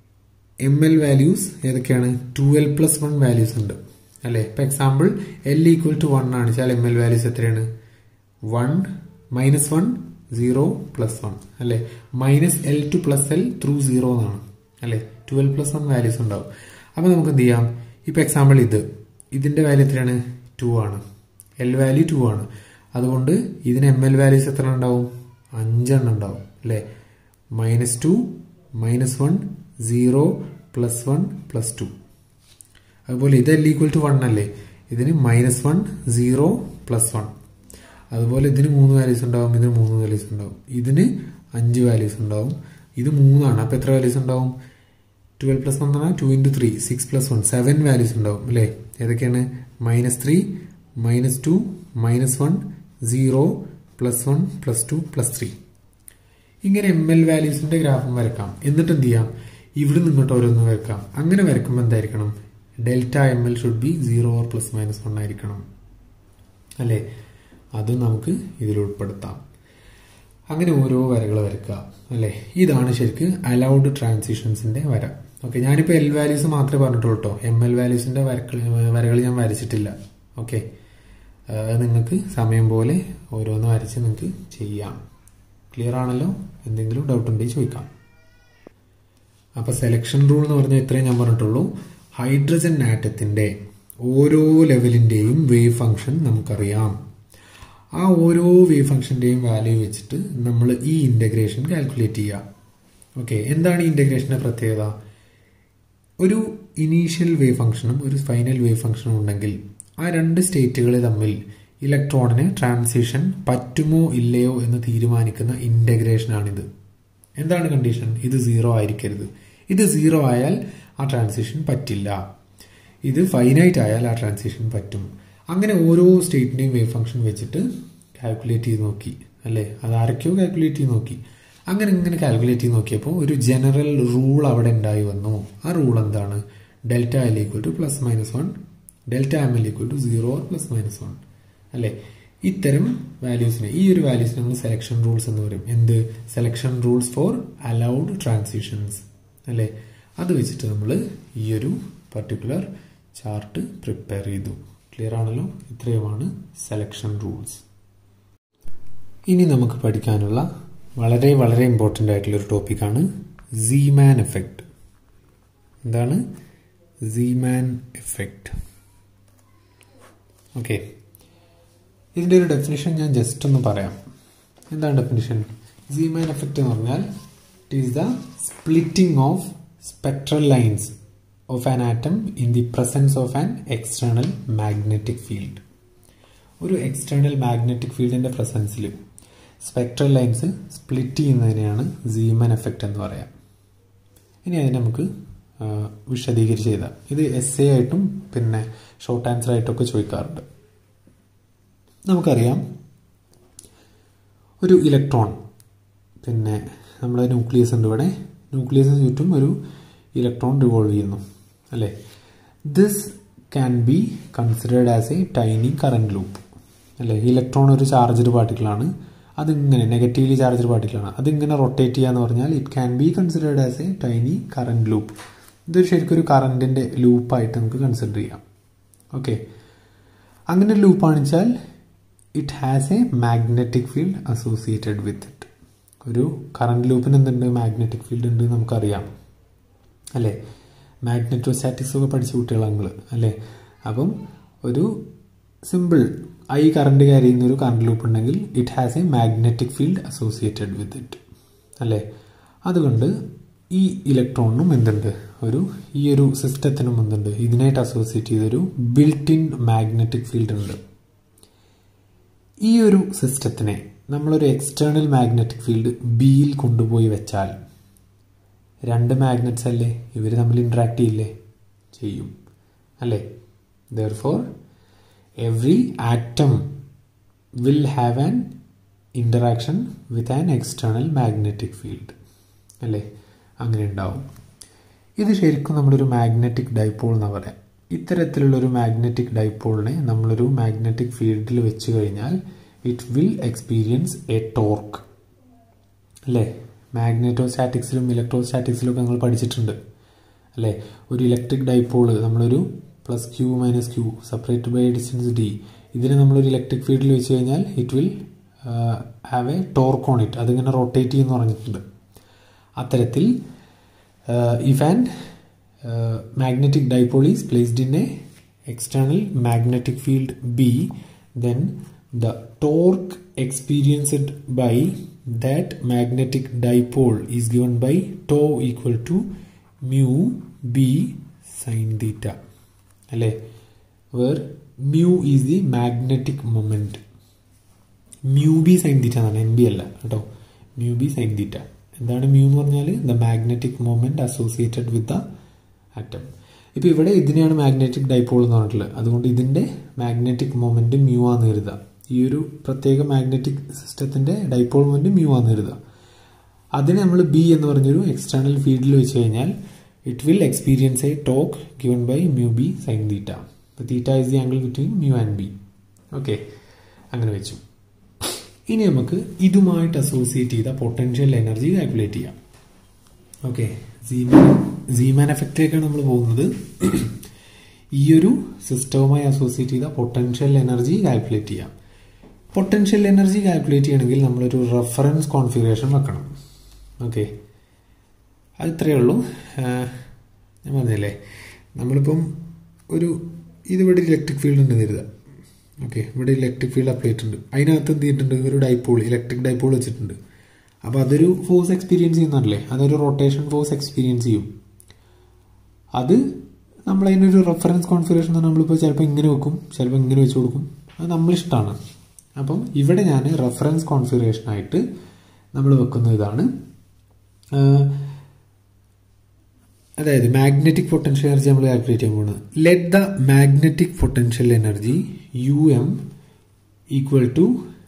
എം എൽ വാല്യൂസ് ഏതൊക്കെയാണ് two L plus one values ഉണ്ട് അല്ലേ ഇപ്പൊ example L equal to one ആണ് വെച്ചാൽ എം എൽ വാല്യൂസ് എത്രയാണ് one minus one zero plus one അല്ലേ minus l to plus l through zero എന്നാണ് അല്ലേ ട്വൽവ് പ്ലസ് വൺ വാല്യൂസ് ഉണ്ടാവും അപ്പൊ നമുക്ക് എന്ത് ചെയ്യാം ഇപ്പൊ എക്സാമ്പിൾ ഇത് ഇതിന്റെ വാല്യൂ എത്രയാണ് ടു ആണ് എൽ വാല്യൂ ടു ആണ് അതുകൊണ്ട് ഇതിന് എം എൽ വാല്യൂസ് എത്ര ഉണ്ടാവും അഞ്ചെണ്ണം ഉണ്ടാവും അല്ലേ minus two minus one zero plus one plus two അതുപോലെ ഇത് എൽ ഈക്വൽ ടു വൺ അല്ലേ ഇതിന് minus one zero plus one അതുപോലെ ഇതിന് മൂന്ന് വാല്യൂസ് ഉണ്ടാവും ഇതിന് മൂന്ന് വാല്യൂസ് ഉണ്ടാവും ഇതിന് അഞ്ച് വാല്യൂസ് ഉണ്ടാവും ഇത് മൂന്നാണ് അപ്പൊ എത്ര വാല്യൂസ് ഉണ്ടാവും ട്വൽവ് പ്ലസ് വൺ പറഞ്ഞാൽ two into three six plus one seven values ഉണ്ടാവും അല്ലേ ഏതൊക്കെയാണ് minus three minus two minus one zero plus one plus two plus three ഇങ്ങനെ എം എൽ വാല്യൂസിന്റെ ഗ്രാഫും വരക്കാം എന്നിട്ട് എന്ത് ചെയ്യാം ഇവിടെ നിന്നിട്ട് ഓരോന്ന് വരക്കാം അങ്ങനെ വരക്കുമ്പോൾ എന്തായിരിക്കണം delta M L should be zero or plus minus one ആയിരിക്കണം അല്ലേ അത് നമുക്ക് ഇതിൽ ഉൾപ്പെടുത്താം അങ്ങനെ ഓരോ വരകൾ വരക്കുക അല്ലേ ഇതാണ് ശരിക്ക് അലൗഡ് ട്രാൻസിഷൻസിന്റെ വര ഓക്കെ ഞാനിപ്പോൾ എൽ വാല്യൂസ് മാത്രമേ പറഞ്ഞിട്ടുള്ളൂ കേട്ടോ എം എൽ വാല്യൂസിന്റെ വരകൾ വരകൾ ഞാൻ വരച്ചിട്ടില്ല ഓക്കെ നിങ്ങൾക്ക് സമയം പോലെ ഓരോന്ന് വരച്ച് നിങ്ങൾക്ക് ചെയ്യാം ക്ലിയർ ആണല്ലോ എന്തെങ്കിലും ഡൗട്ട് ഉണ്ടെങ്കിൽ ചോദിക്കാം അപ്പൊ സെലക്ഷൻ റൂൾ എന്ന് പറഞ്ഞാൽ ഇത്രയും ഞാൻ പറഞ്ഞിട്ടുള്ളൂ ഹൈഡ്രജൻ ആറ്റത്തിന്റെ ഓരോ ലെവലിന്റെയും വേവ് ഫംഗ്ഷൻ നമുക്കറിയാം ആ ഓരോ വേവ് ഫംഗ്ഷന്റെയും വാല്യൂ വെച്ചിട്ട് നമ്മൾ ഈ ഇന്റഗ്രേഷൻ കാൽക്കുലേറ്റ് ചെയ്യുക ഓക്കെ എന്താണ് ഈ ഇന്റഗ്രേഷന്റെ പ്രത്യേകത ഒരു ഇനീഷ്യൽ വേവ് ഫംഗ്ഷനും ഒരു ഫൈനൽ വേവ് ഫംഗ്ഷനും ഉണ്ടെങ്കിൽ ആ രണ്ട് സ്റ്റേറ്റുകൾ തമ്മിൽ ഇലക്ട്രോണിന് ട്രാൻസിഷൻ പറ്റുമോ ഇല്ലയോ എന്ന് തീരുമാനിക്കുന്ന ഇന്റഗ്രേഷനാണിത് എന്താണ് കണ്ടീഷൻ ഇത് സീറോ ആയിരിക്കരുത് ഇത് സീറോ ആയാൽ ആ ട്രാൻസിഷൻ പറ്റില്ല ഇത് ഫൈനൈറ്റ് ആയാൽ ആ ട്രാൻസിഷൻ പറ്റും അങ്ങനെ ഓരോ സ്റ്റേറ്റിന്റെയും വേവ് ഫംഗ്ഷൻ വെച്ചിട്ട് കാൽക്കുലേറ്റ് ചെയ്ത് നോക്കി അല്ലേ അത് ആരൊക്കെയോ കാൽക്കുലേറ്റ് ചെയ്ത് നോക്കി അങ്ങനെ ഇങ്ങനെ കാൽക്കുലേറ്റ് ചെയ്ത് നോക്കിയപ്പോൾ ഒരു ജനറൽ റൂൾ അവിടെ ഉണ്ടായി വന്നു ആ റൂൾ എന്താണ് delta l equal to plus minus one delta M L equal to zero plus minus one അല്ലേ ഇത്തരം വാല്യൂസിനെ ഈ ഒരു വാല്യൂസിനെ നമ്മൾ സെലക്ഷൻ റൂൾസ് എന്ന് പറയും എന്ത് selection rules for allowed transitions അല്ലേ അത് വെച്ചിട്ട് നമ്മൾ ഈ ഒരു പർട്ടിക്കുലർ ചാർട്ട് പ്രിപ്പയർ ചെയ്തു ക്ലിയർ ആണല്ലോ ഇത്രയുമാണ് സെലക്ഷൻ റൂൾസ് ഇനി നമുക്ക് പഠിക്കാനുള്ള വളരെ വളരെ ഇമ്പോർട്ടൻ്റ് ആയിട്ടുള്ള ഒരു ടോപ്പിക്കാണ് സീമാൻ എഫക്റ്റ് എന്താണ് സീമാൻ എഫക്റ്റ് ഓക്കെ ഇതിൻ്റെ ഒരു ഡെഫിനിഷൻ ഞാൻ ജസ്റ്റ് ഒന്ന് പറയാം എന്താണ് ഡെഫിനിഷൻ സീമാൻ എഫക്റ്റ് എന്ന് പറഞ്ഞാൽ it is the splitting of spectral lines of an atom in the presence of an external magnetic field ഒരു എക്സ്റ്റേണൽ മാഗ്നറ്റിക് ഫീൽഡിന്റെ പ്രസൻസിൽ സ്പെക്ട്രൽ ലൈൻസ് സ്പ്ലിറ്റ് ചെയ്യുന്നതിനെയാണ് സീമൻ എഫക്റ്റ് എന്ന് പറയാം ഇനി അതിനെ നമുക്ക് വിശദീകരിച്ച് ചെയ്താൽ ഇത് എസ് എ ആയിട്ടും പിന്നെ ഷോർട്ട് ആൻസർ ആയിട്ടൊക്കെ ചോദിക്കാറുണ്ട് നമുക്കറിയാം ഒരു ഇലക്ട്രോൺ പിന്നെ നമ്മുടെ ന്യൂക്ലിയസ് ഉണ്ട് ഇവിടെ ന്യൂക്ലിയസിന് ചുറ്റും ഒരു ഇലക്ട്രോൺ റിവോൾവ് ചെയ്യുന്നു അല്ലേ this can be considered as a tiny current loop അല്ലേ ഇലക്ട്രോൺ ഒരു ചാർജഡ് പാർട്ടിക്കിളാണ് അതിങ്ങനെ നെഗറ്റീവ്ലി ചാർജഡ് പാർട്ടിക്കിളാണ് അതിങ്ങനെ റൊട്ടേറ്റ് ചെയ്യാന്ന് പറഞ്ഞാൽ it can be considered as a tiny current loop ഇതൊരു ശരിക്കും ഒരു കറണ്ടിന്റെ ലൂപ്പായിട്ട് നമുക്ക് കൺസിഡർ ചെയ്യാം ഓക്കെ അങ്ങനെ ഒരു ലൂപ്പാണെന്ന് വെച്ചാൽ it has a magnetic field associated with it ഒരു കറണ്ട് ലൂപ്പിന് എന്തുണ്ട് മാഗ്നറ്റിക് ഫീൽഡ് ഉണ്ട് നമുക്കറിയാം അല്ലേ മാഗ്നറ്റോസ്റ്റാറ്റിക്സ് ഒക്കെ പഠിച്ച കുട്ടികളാണ് നിങ്ങൾ അല്ലേ അപ്പം ഒരു സിമ്പിൾ ഐ കറണ്ട് ക്യാരി ചെയ്യുന്ന ഒരു കറണ്ട് ലൂപ്പ് ഉണ്ടെങ്കിൽ it has a magnetic field associated with it അല്ലേ അതുകൊണ്ട് ഈ ഇലക്ട്രോണിനും എന്തുണ്ട് ഒരു ഈ ഒരു സിസ്റ്റത്തിനും എന്തുണ്ട് ഇതിനായിട്ട് അസോസിയേറ്റ് ചെയ്തൊരു ബിൽറ്റ് ഇൻ മാഗ്നറ്റിക് ഫീൽഡ് ഉണ്ട് ഈ ഒരു സിസ്റ്റത്തിനെ നമ്മളൊരു എക്സ്റ്റേണൽ മാഗ്നറ്റിക് ഫീൽഡ് ബിയിൽ കൊണ്ടുപോയി വെച്ചാൽ രണ്ട് മാഗ്നറ്റ്സ് അല്ലേ ഇവർ തമ്മിൽ ഇന്ററാക്ട് ചെയ്യില്ലേ ചെയ്യും അല്ലേ therefore every atom will have an interaction with an external magnetic field അല്ലേ അങ്ങനെ ഉണ്ടാവും ഇത് ശരിക്കും നമ്മളൊരു മാഗ്നറ്റിക് ഡൈപോൾ എന്ന് പറയാം ഇത്തരത്തിലുള്ള ഒരു മാഗ്നറ്റിക് ഡൈപോളിനെ നമ്മളൊരു മാഗ്നറ്റിക് ഫീൽഡിൽ വെച്ച് കഴിഞ്ഞാൽ it will experience a torque അല്ലേ മാഗ്നറ്റോസ്റ്റാറ്റിക്സിലും ഇലക്ട്രോസ്റ്റാറ്റിക്സിലും ഒക്കെ നമ്മൾ പഠിച്ചിട്ടുണ്ട് അല്ലേ ഒരു ഇലക്ട്രിക് ഡൈപോള് നമ്മളൊരു plus q minus q separate by distance d ഇതിനെ നമ്മളൊരു ഇലക്ട്രിക് ഫീൽഡിൽ വെച്ച് കഴിഞ്ഞാൽ it will have a torque on it അതിങ്ങനെ റൊട്ടേറ്റ് ചെയ്യുമെന്ന് പറഞ്ഞിട്ടുണ്ട് അത്തരത്തിൽ if an magnetic dipole is placed in a external magnetic field b then the torque experienced by that magnetic dipole is given by tau equal to mu b sin theta അല്ലേ where mu is the magnetic moment mu B sine theta എന്നാണ് m B അല്ല കേട്ടോ mu B sine തീറ്റ എന്താണ് mu എന്ന് പറഞ്ഞാൽ the magnetic moment associated with the atom ഇപ്പോൾ ഇവിടെ ഇതിനെയാണ് മാഗ്നറ്റിക് ഡൈപോൾ എന്ന് പറഞ്ഞിട്ടുള്ളത് അതുകൊണ്ട് ഇതിൻ്റെ മാഗ്നറ്റിക് മൊമെൻറ്റ് മ്യൂ ആണെന്ന് കരുതുക ഈ ഒരു പ്രത്യേക മാഗ്നറ്റിക് സിസ്റ്റത്തിൻ്റെ ഡൈപോൾ മൊമെൻറ്റ് മ്യൂ ആണെന്ന് കരുതുക അതിനെ നമ്മൾ ബി എന്ന് പറഞ്ഞൊരു എക്സ്റ്റേണൽ ഫീൽഡിൽ വെച്ച് കഴിഞ്ഞാൽ it will experience a torque given by mu B sine theta theta is the angle between mu and b okay അങ്ങനെ വെച്ചു ഇനി നമുക്ക് ഇതുമായിട്ട് അസോസിയേറ്റ് ചെയ്ത പൊട്ടൻഷ്യൽ എനർജി കാൽക്കുലേറ്റ് ചെയ്യാം ഓക്കെ സീമാൻ എഫക്റ്റിലേക്കാണ് നമ്മൾ പോകുന്നത് ഈ ഒരു സിസ്റ്റവുമായി അസോസിയേറ്റ് ചെയ്ത പൊട്ടൻഷ്യൽ എനർജി കാൽക്കുലേറ്റ് ചെയ്യാം പൊട്ടൻഷ്യൽ എനർജി കാൽക്കുലേറ്റ് ചെയ്യണമെങ്കിൽ നമ്മളൊരു റെഫറൻസ് കോൺഫിഗറേഷൻ വെക്കണം ഓക്കെ അത് ഇത്രയേ ഉള്ളൂ ഞാൻ പറഞ്ഞില്ലേ നമ്മളിപ്പം ഒരു ഇതിവിടെ ഇലക്ട്രിക് ഫീൽഡ് ഉണ്ട് കരുതുക ഓക്കെ ഇവിടെ ഇലക്ട്രിക് ഫീൽഡ് അപ്ലൈ ചെയ്തിട്ടുണ്ട് അതിനകത്ത് എന്ത് ചെയ്തിട്ടുണ്ട് ഒരു ഡൈപോൾ ഇലക്ട്രിക് ഡൈപോൾ വെച്ചിട്ടുണ്ട് അപ്പോൾ അതൊരു ഫോഴ്സ് എക്സ്പീരിയൻസ് ചെയ്യുന്നതല്ലേ അതൊരു റൊട്ടേഷൻ ഫോഴ്സ് എക്സ്പീരിയൻസ് ചെയ്യും അത് നമ്മൾ അതിനൊരു റെഫറൻസ് കോൺഫിഗറേഷൻ നമ്മളിപ്പോൾ ചിലപ്പോൾ ഇങ്ങനെ വെക്കും ചിലപ്പോൾ ഇങ്ങനെ വെച്ച് കൊടുക്കും അത് നമ്മളിഷ്ടമാണ് അപ്പം ഇവിടെ ഞാൻ റെഫറൻസ് കോൺഫിഗറേഷനായിട്ട് നമ്മൾ വെക്കുന്ന ഇതാണ് അതായത് മാഗ്നറ്റിക് പൊട്ടൻഷ്യൽ എനർജി നമ്മൾ കാൽക്കുലേറ്റ് ചെയ്യാൻ പോകുന്നത് let the magnetic potential energy U M equal to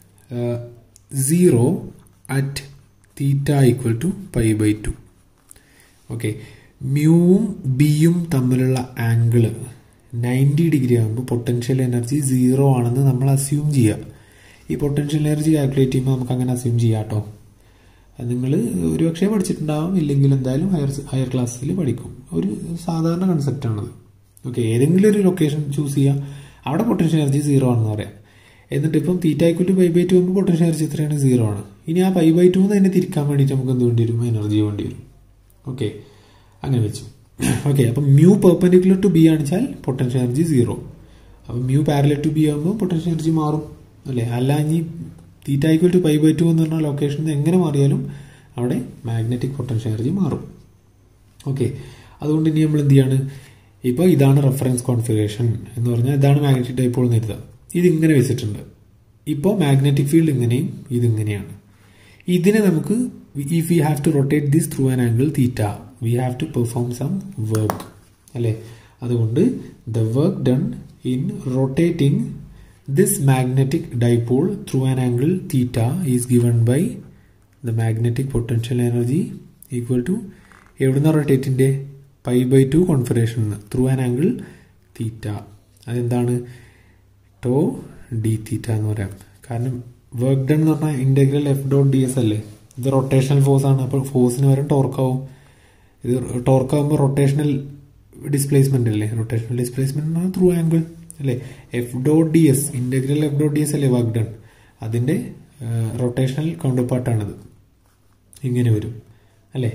zero at theta equal to pi by two okay മ്യൂവും ബിയും തമ്മിലുള്ള ആംഗിള് നയൻറ്റി ഡിഗ്രി ആകുമ്പോൾ പൊട്ടൻഷ്യൽ എനർജി സീറോ ആണെന്ന് നമ്മൾ അസ്യൂം ചെയ്യുക ഈ പൊട്ടൻഷ്യൽ എനർജി കാൽക്കുലേറ്റ് ചെയ്യുമ്പോൾ നമുക്ക് അങ്ങനെ അസ്യൂം ചെയ്യാം കേട്ടോ നിങ്ങൾ ഒരു പക്ഷേ പഠിച്ചിട്ടുണ്ടാവും ഇല്ലെങ്കിൽ എന്തായാലും ഹയർ ഹയർ ക്ലാസ്സിൽ പഠിക്കും ഒരു സാധാരണ കൺസെപ്റ്റാണത് ഓക്കെ ഏതെങ്കിലും ഒരു ലൊക്കേഷൻ ചൂസ് ചെയ്യുക അവിടെ പൊട്ടൻഷ്യൽ എനർജി സീറോ ആണെന്ന് പറയാം എന്നിട്ട് ഇപ്പം theta equal to pi by two ആകുമ്പോൾ പൊട്ടൻഷ്യൽ എനർജി എത്രയാണ് സീറോ ആണ് ഇനി ആ പൈ ബൈ ടു തന്നെ തിരിക്കാൻ വേണ്ടിയിട്ട് നമുക്ക് എന്ത് വേണ്ടി വരും എനർജി വേണ്ടി വരും ഓക്കെ അങ്ങനെ വെച്ചു ഓക്കെ അപ്പം മ്യൂ പെർപെൻഡിക്കുലർ ടു ബി ആണിച്ചാൽ പൊട്ടൻഷ്യൽ എനർജി സീറോ അപ്പം മ്യൂ പാരലൽ ടു ബി ആകുമ്പോൾ പൊട്ടൻഷ്യൽ എനർജി മാറും അല്ലേ അല്ല ഇനി theta equal to pi by two എന്ന് പറഞ്ഞ ലൊക്കേഷൻ എങ്ങനെ മാറിയാലും അവിടെ മാഗ്നറ്റിക് പൊട്ടൻഷ്യൽ എനർജി മാറും ഓക്കെ അതുകൊണ്ട് ഇനി നമ്മൾ എന്ത് ചെയ്യാണ് ഇപ്പോൾ ഇതാണ് റെഫറൻസ് കോൺഫിഗറേഷൻ എന്ന് പറഞ്ഞാൽ ഇതാണ് മാഗ്നറ്റിക് ഡൈപോൾ എന്ന് കരുതുക ഇതിങ്ങനെ വെച്ചിട്ടുണ്ട് ഇപ്പോൾ മാഗ്നറ്റിക് ഫീൽഡ് ഇങ്ങനെയും ഇതിങ്ങനെയാണ് ഇതിനെ നമുക്ക് if we have to rotate this through an angle theta we have to perform some work അല്ലേ അതുകൊണ്ട് the work done in rotating this magnetic dipole through an angle theta is given by the magnetic potential energy equal to എവിടുന്ന റൊട്ടേറ്റിൻ്റെ pi by two configuration through an angle theta അതെന്താണ് tau D theta എന്ന് പറയാം കാരണം work done എന്ന് പറഞ്ഞാൽ integral f dot d s അല്ലേ ഇത് റൊട്ടേഷണൽ ഫോഴ്സ് ആണ് അപ്പോൾ ഫോഴ്സിന് വരും ടോർക്കാവും ഇത് ടോർക്കാവുമ്പോൾ റൊട്ടേഷണൽ ഡിസ്പ്ലേസ്മെന്റ് അല്ലേ റൊട്ടേഷണൽ ഡിസ്പ്ലേസ്മെന്റ് ത്രൂ ആംഗിൾ അല്ലേ f dot d s integral f dot d s അല്ലേ വർക്ക് ഡൺ അതിൻ്റെ റൊട്ടേഷണൽ കൗണ്ടർ പാർട്ടാണിത് ഇങ്ങനെ വരും അല്ലേ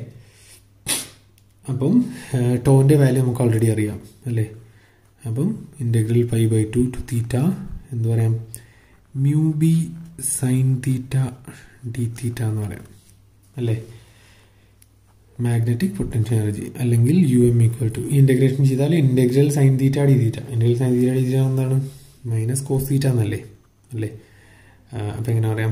അപ്പം ടോൻ്റെ വാല്യൂ നമുക്ക് ഓൾറെഡി അറിയാം അല്ലേ അപ്പം integral pi by two to theta എന്ന് പറയാം mu B sine theta D theta എന്ന് പറയാം അല്ലേ മാഗ്നറ്റിക് പൊട്ടൻഷ്യൽ എനർജി അല്ലെങ്കിൽ U M equal to integration ചെയ്താൽ integral sine theta D theta integral sine theta D theta എന്താണ് മൈനസ് കോസ് തീറ്റ എന്നല്ലേ അല്ലേ അപ്പം എങ്ങനെ പറയാം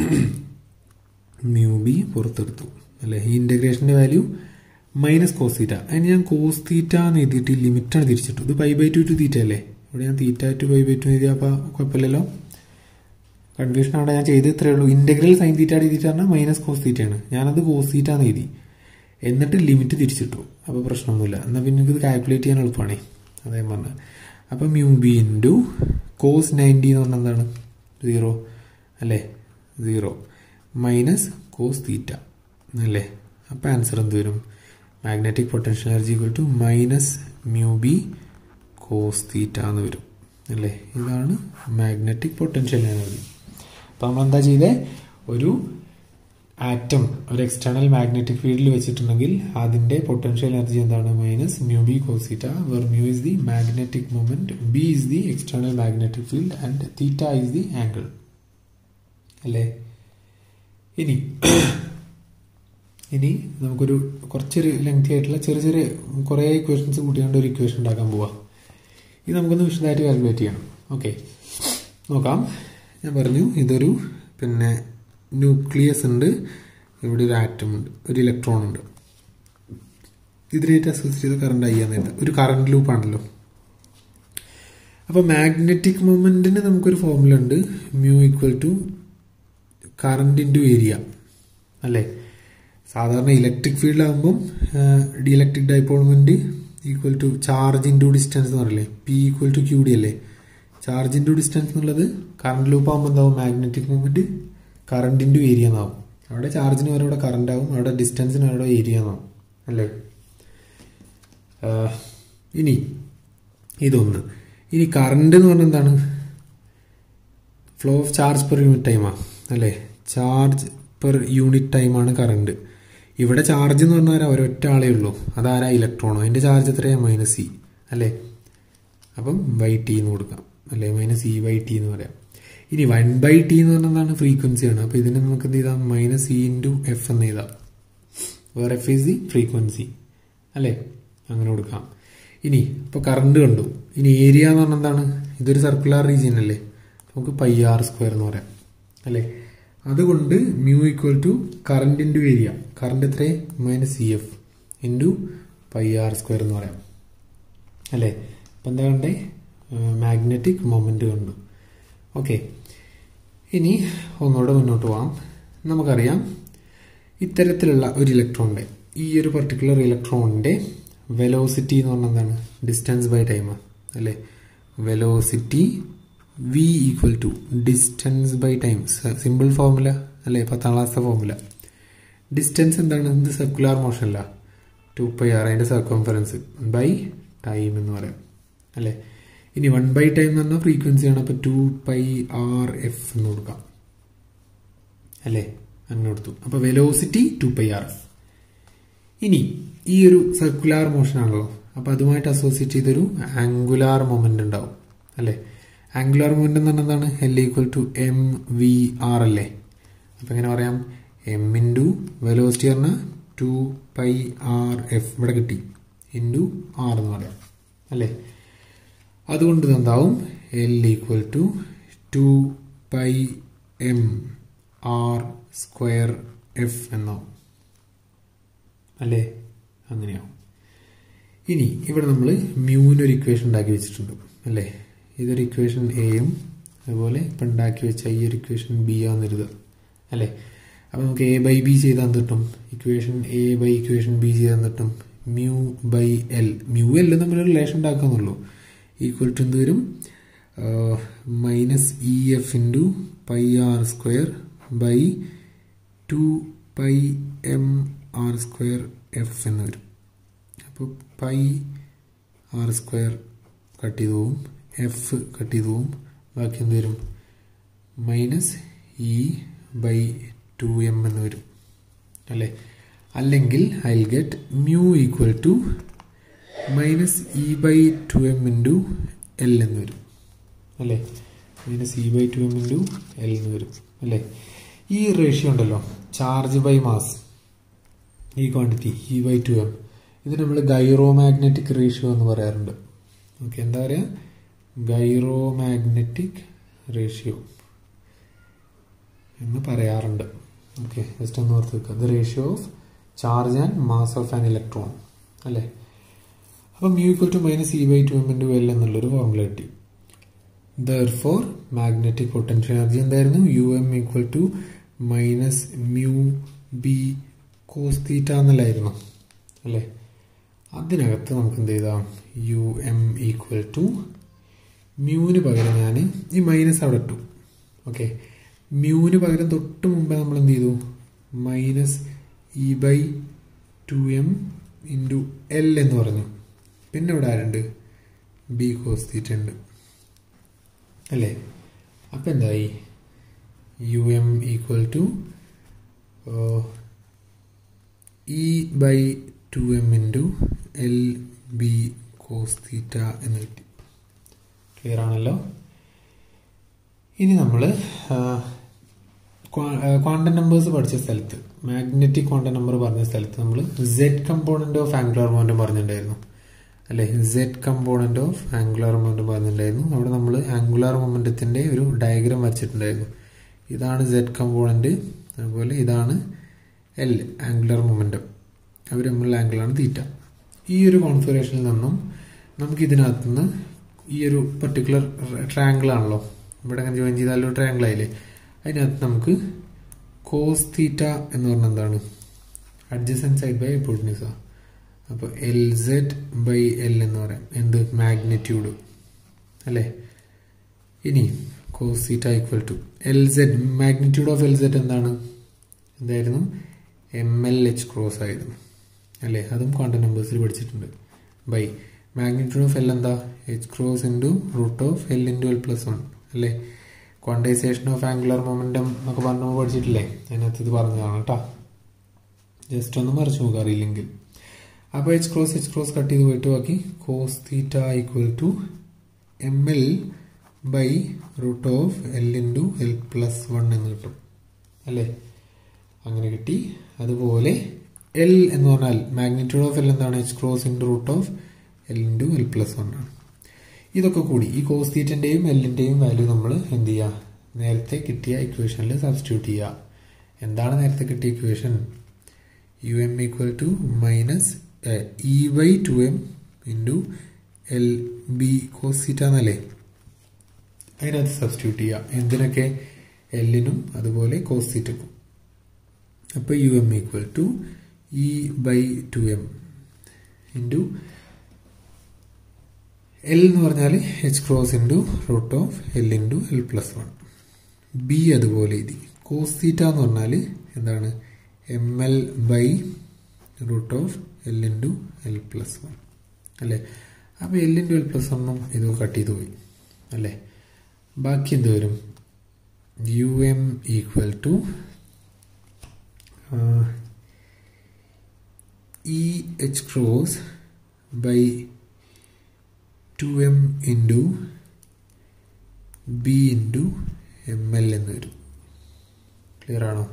മ്യൂ ബി പുറത്തെടുത്തു അല്ലേ ഈ ഇൻറ്റഗ്രേഷൻ്റെ വാല്യൂ മൈനസ് കോസ് തീറ്റ അതിന് ഞാൻ കോസ് തീറ്റ എന്ന് എഴുതിയിട്ട് ലിമിറ്റാണ് തിരിച്ചിട്ടു ഇത് pi by two to theta അല്ലേ ഇവിടെ ഞാൻ theta to pi by two എഴുതി അപ്പോൾ കുഴപ്പമില്ലല്ലോ കൺഫ്യൂഷൻ അവിടെ ഞാൻ ചെയ്ത് ഇത്രയേ ഉള്ളൂ integral sine theta D theta പറഞ്ഞാൽ മൈനസ് കോസ് തീറ്റയാണ് ഞാനത് കോസ് തീറ്റ എന്ന് എഴുതി എന്നിട്ട് ലിമിറ്റ് തിരിച്ചിട്ടു അപ്പോൾ പ്രശ്നമൊന്നുമില്ല എന്നാൽ പിന്നെ ഇത് കാൽക്കുലേറ്റ് ചെയ്യാൻ എളുപ്പമാണേ അതേ പറഞ്ഞത് അപ്പോൾ mu B into cos ninety എന്ന് പറഞ്ഞാൽ എന്താണ് സീറോ അല്ലേ സീറോ മൈനസ് കോസ് തീറ്റ അല്ലേ അപ്പോൾ ആൻസർ എന്ത് വരും magnetic potential energy equal to minus mu B cos theta എന്ന് വരും അല്ലേ ഇതാണ് മാഗ്നറ്റിക് പൊട്ടൻഷ്യൽ എനർജി അപ്പോൾ നമ്മൾ എന്താ ചെയ്തേ ഒരു ആറ്റം ഒരു എക്സ്റ്റേണൽ മാഗ്നറ്റിക് ഫീൽഡിൽ വെച്ചിട്ടുണ്ടെങ്കിൽ അതിന്റെ പൊട്ടൻഷ്യൽ എനർജി എന്താണ് minus mu B cos theta where mu is the magnetic moment B is the external magnetic field and theta is the angle അല്ലേ ഇനി ഇനി നമുക്കൊരു കുറച്ചൊരു ലെങ്തി ആയിട്ടുള്ള ചെറിയ ചെറിയ കുറേ ഇക്വേഷൻസ് കൂട്ടിയാണ്ട് ഒരു ഇക്വേഷൻ ഉണ്ടാക്കാൻ പോവാം ഇത് നമുക്കൊന്ന് വിശദമായിട്ട് കാൽക്കുലേറ്റ് ചെയ്യണം ഓക്കെ നോക്കാം ഞാൻ പറഞ്ഞു ഇതൊരു പിന്നെ ന്യൂക്ലിയസ് ഉണ്ട് ഇവിടെ ഒരു ആറ്റം ഉണ്ട് ഒരു ഇലക്ട്രോൺ ഉണ്ട് ഇതിനായിട്ട് അസോസിയേറ്റ് ചെയ്ത കറണ്ട് ഐ ആണ് എഴുതുക ഒരു കറണ്ട് ലൂപ്പ് ആണല്ലോ അപ്പോൾ മാഗ്നറ്റിക് മൊമെന്റിന് നമുക്കൊരു ഫോർമുല ഉണ്ട് mu equal to current into area അല്ലേ സാധാരണ ഇലക്ട്രിക് ഫീൽഡ് ആകുമ്പം the electric dipole moment equal to charge into distance എന്ന് പറയില്ലേ P equal to Q D അല്ലേ ചാർജ് ഇൻറ്റു ഡിസ്റ്റൻസ് എന്നുള്ളത് കറണ്ട് ലൂപ്പ് ആകുമ്പോൾ എന്താവും magnetic movement current into area എന്നാവും അവിടെ ചാർജിന് വരെ അവിടെ കറണ്ട് ആവും അവിടെ ഡിസ്റ്റൻസിന് അവിടെ ഏരിയ എന്നാവും അല്ലേ ഇനി ഇതൊന്ന് ഇനി കറണ്ട് എന്ന് പറഞ്ഞാൽ എന്താണ് flow of charge per unit ടൈമാണ് അല്ലേ ചാർജ് പെർ യൂണിറ്റ് ടൈമാണ് കറണ്ട് ഇവിടെ ചാർജ് എന്ന് പറഞ്ഞാൽ ഒരൊറ്റ ആളേ ഉള്ളൂ അതാരാ ഇലക്ട്രോണോ അതിൻ്റെ ചാർജ് എത്രയാണ് മൈനസ് സി അല്ലേ അപ്പം വൈ ടി എന്ന് കൊടുക്കാം അല്ലേ മൈനസ് ഇ ബൈ ടി എന്ന് പറയാം ഇനി വൺ ബൈ ടി എന്ന് പറഞ്ഞാൽ എന്താണ് ഫ്രീക്വൻസിയാണ് അപ്പോൾ ഇതിനെ നമുക്ക് എന്ത് ചെയ്താം മൈനസ് ഇ ഇൻറ്റു എഫ് എന്ന് എഴുതാം where F is the frequency അല്ലേ അങ്ങനെ കൊടുക്കാം ഇനി ഇപ്പോൾ കറണ്ട് കണ്ടു ഇനി ഏരിയ എന്ന് പറഞ്ഞാൽ എന്താണ് ഇതൊരു സർക്കുലർ റീജിയൻ അല്ലേ നമുക്ക് പൈ ആർ സ്ക്വയർ എന്ന് പറയാം അല്ലേ അതുകൊണ്ട് mu equal to current into area current എത്ര minus C F into pi R square എന്ന് പറയാം അല്ലേ അപ്പം എന്താ കണ്ടേ മാഗ്നറ്റിക് മൊമെന്റ് കണ്ടു ഓക്കെ ഇനി ഒന്നുകൂടെ മുന്നോട്ട് പോവാം നമുക്കറിയാം ഇത്തരത്തിലുള്ള ഒരു ഇലക്ട്രോണിൻ്റെ ഈ ഒരു പർട്ടിക്കുലർ ഇലക്ട്രോണിൻ്റെ വെലോസിറ്റി എന്ന് പറഞ്ഞാൽ എന്താണ് ഡിസ്റ്റൻസ് ബൈ ടൈം അല്ലേ velocity V equal to distance by time simple formula അല്ലേ പത്താം ക്ലാസ്സിലെ ഫോർമുല ഡിസ്റ്റൻസ് എന്താണ് ഇത് സർക്കുലാർ മോഷൻ അല്ല ടു പൈ ആർ അതിൻ്റെ സർക്കംഫറൻസ് ബൈ ടൈം എന്ന് പറയാം അല്ലേ ഇനി വൺ ബൈ ടൈം എന്ന് പറഞ്ഞാൽ ഫ്രീക്വൻസിയാണ് അപ്പോൾ ടു പൈ ആർ എഫ് എന്ന് കൊടുക്കാം അല്ലേ അങ്ങനെ കൊടുത്തു അപ്പോൾ velocity two pi R F ഇനി ഈ ഒരു സർക്കുലാർ മോഷൻ ആണല്ലോ അപ്പോൾ അതുമായിട്ട് അസോസിയേറ്റ് ചെയ്തൊരു ആംഗുലാർ മൊമെന്റ് ഉണ്ടാവും അല്ലേ ആംഗുലാർ മൊമെന്റ് എന്ന് പറഞ്ഞാൽ എന്താണ് L equal to M V R അല്ലേ അപ്പം എങ്ങനെ പറയാം എം ഇൻറ്റു വെലോസിറ്റി പറഞ്ഞാൽ ടു പൈ ആർ എഫ് ഇവിടെ കിട്ടി ഇൻറ്റു ആർ എന്ന് പറയാം അല്ലേ അതുകൊണ്ട് എന്താവും L equal to two pi M R square F എന്നാവും അല്ലേ അങ്ങനെയാവും ഇനി ഇവിടെ നമ്മൾ മ്യൂവിനൊരു ഇക്വേഷൻ ഉണ്ടാക്കി വെച്ചിട്ടുണ്ട് അല്ലേ ഇതൊരു ഇക്വേഷൻ എയും അതുപോലെ ഇപ്പം ഉണ്ടാക്കി വെച്ച ഈ ഒരു ഇക്വേഷൻ ബി ആണെന്ന് എഴുതുക അല്ലേ അപ്പോൾ നമുക്ക് എ ബൈ ബി ചെയ്താൽ കിട്ടും equation A by equation B ചെയ്താൽ കിട്ടും mu by L mu L തമ്മിലൊരു റിലേഷൻ ഉണ്ടാക്കാന്നുള്ളൂ ഈക്വൽ ടു എന്ത് വരും minus E F into pi R square by two pi M R square F എന്ന് വരും അപ്പോൾ പൈ ആർ സ്ക്വയർ കട്ട് ചെയ്ത് പോവും എഫ് കട്ട് ചെയ്ത് പോവും ബാക്കി എന്ത് വരും minus E by two M എന്ന് വരും അല്ലേ അല്ലെങ്കിൽ I get mu equal to minus E by two M into L എന്ന് വരും അല്ലേ minus E by two M into L എന്ന് വരും അല്ലേ ഈ റേഷ്യോ ഉണ്ടല്ലോ ചാർജ് ബൈ മാസ് ഈ quantity E by two M ഇത് നമ്മൾ ഗൈറോ മാഗ്നറ്റിക് റേഷ്യോ എന്ന് പറയാറുണ്ട് ഓക്കെ എന്താ പറയുക ഗൈറോ മാഗ്നറ്റിക് റേഷ്യോ എന്ന് പറയാറുണ്ട് ഓക്കെ ജസ്റ്റ് ഒന്ന് ഓർത്ത് വെക്കുക the ratio of charge and mass of an electron അല്ലേ അപ്പം mu equal to minus E by two M into L എന്നുള്ളൊരു ഫോർമുല കിട്ടി therefore magnetic potential energy എന്തായിരുന്നു U M equal to minus mu B cos theta എന്നല്ലായിരുന്നു അല്ലേ അതിനകത്ത് നമുക്ക് എന്ത് ചെയ്താം യു എം ഈക്വൽ ടു മ്യൂവിന് പകരം ഞാൻ ഈ മൈനസ് അവിടെ ഇട്ടു ഓക്കെ മ്യൂവിന് പകരം തൊട്ട് മുമ്പേ നമ്മൾ എന്ത് ചെയ്തു minus E by two M into L എന്ന് പറഞ്ഞു പിന്നെ ഇവിടെ ആരുണ്ട് ബി കോസ് തീറ്റ ഉണ്ട് അല്ലേ അപ്പം എന്തായി U M equal to E by two M into L B cos theta എന്ന് കിട്ടി ക്ലിയർ ആണല്ലോ ഇനി നമ്മൾ ക്വാണ്ടം നമ്പേഴ്സ് പഠിച്ച സ്ഥലത്ത് മാഗ്നറ്റിക് ക്വാണ്ടം നമ്പർ പറഞ്ഞ സ്ഥലത്ത് നമ്മൾ Z component of angular moment പറഞ്ഞിട്ടുണ്ടായിരുന്നു അല്ലേ Z component of angular moment പറഞ്ഞിട്ടുണ്ടായിരുന്നു അവിടെ നമ്മൾ ആംഗുലർ മൊമെന്റത്തിന്റെ ഒരു ഡയഗ്രാം വച്ചിട്ടുണ്ടായിരുന്നു ഇതാണ് സെഡ് കമ്പോണന്റ് അതുപോലെ ഇതാണ് എൽ ആംഗുലർ മൊമെന്റം അവർ തമ്മിലുള്ള ആംഗിളാണ് തീറ്റ ഈ ഒരു കോൺഫിഗറേഷനിൽ നിന്നും നമുക്ക് ഇതിനകത്ത് നിന്ന് ഈ ഒരു പർട്ടിക്കുലർ ട്രയാങ്കിൾ ആണല്ലോ ഇവിടെ അങ്ങനെ ജോയിൻ ചെയ്താൽ ഒരു ട്രയാങ്കിൾ ആയില്ലേ അതിനകത്ത് നമുക്ക് കോസ് തീറ്റ എന്ന് പറഞ്ഞാൽ എന്താണ് അഡ്ജസൻ സൈഡ് ബൈ ഹൈപ്പോട്ടിനിസ അപ്പോൾ എൽ സെഡ് ബൈ എൽ എന്ന് പറയാം എന്ത് മാഗ്നിറ്റ്യൂഡ് അല്ലേ ഇനി cos theta equal to L Z magnitude of L Z എന്താണ് എന്തായിരുന്നു എം എൽ എച്ച് ക്രോസ് ആയിരുന്നു അല്ലേ അതും ക്വാണ്ടം നമ്പേഴ്സിൽ പഠിച്ചിട്ടുണ്ട് ബൈ മാഗ്നിറ്റ്യൂഡ് ഓഫ് എൽ എന്താ H cross into root of L into L plus one അല്ലേ ക്വാണ്ടൈസേഷൻ ഓഫ് ആംഗുലർ മൊമെൻറ്റം എന്നൊക്കെ പറഞ്ഞ് നമ്മൾ പഠിച്ചിട്ടില്ലേ അതിനകത്ത് ഇത് പറഞ്ഞതാണ് കേട്ടോ ജസ്റ്റ് ഒന്ന് മറിച്ച് നോക്കുക അറിയില്ലെങ്കിൽ അപ്പോൾ H cross H cross cut ചെയ്ത് പോയിട്ട് ബാക്കി cos theta equal to M L by root of L into L plus one എന്ന് കിട്ടും അല്ലേ അങ്ങനെ കിട്ടി അതുപോലെ എൽ എന്ന് പറഞ്ഞാൽ മാഗ്നിറ്റ്യൂഡ് ഓഫ് എൽ എന്താണ് H cross into root of L into L plus one ആണ് ഇതൊക്കെ കൂടി ഈ കോസ് തീറ്റൻ്റെയും എല്ലിൻ്റെയും വാല്യൂ നമ്മൾ എന്ത് ചെയ്യുക നേരത്തെ കിട്ടിയ ഇക്വേഷനിൽ സബ്സ്റ്റിറ്റ്യൂട്ട് ചെയ്യുക എന്താണ് നേരത്തെ കിട്ടിയ equation U M equal to minus E by two M into L B cos theta എന്നല്ലേ അതിനകത്ത് സബ്സ്റ്റിറ്റ്യൂട്ട് ചെയ്യുക എന്തിനൊക്കെ എല്ലിനും അതുപോലെ കോസ് തീറ്റക്കും അപ്പോൾ U M equal to E by two M into L എന്ന് പറഞ്ഞാൽ H cross into root of L into L plus one B അതുപോലെ ഇത് കോസ് തീറ്റ എന്ന് പറഞ്ഞാൽ എന്താണ് M L by root of L into L plus one അല്ലേ അപ്പോൾ L into L plus വണ്ണും ഇത് കട്ട് ചെയ്ത് പോയി അല്ലേ ബാക്കി എന്ത് വരും U M equal to E H cross by two M into B into M L എന്ന് വരും ക്ലിയർ ആണോ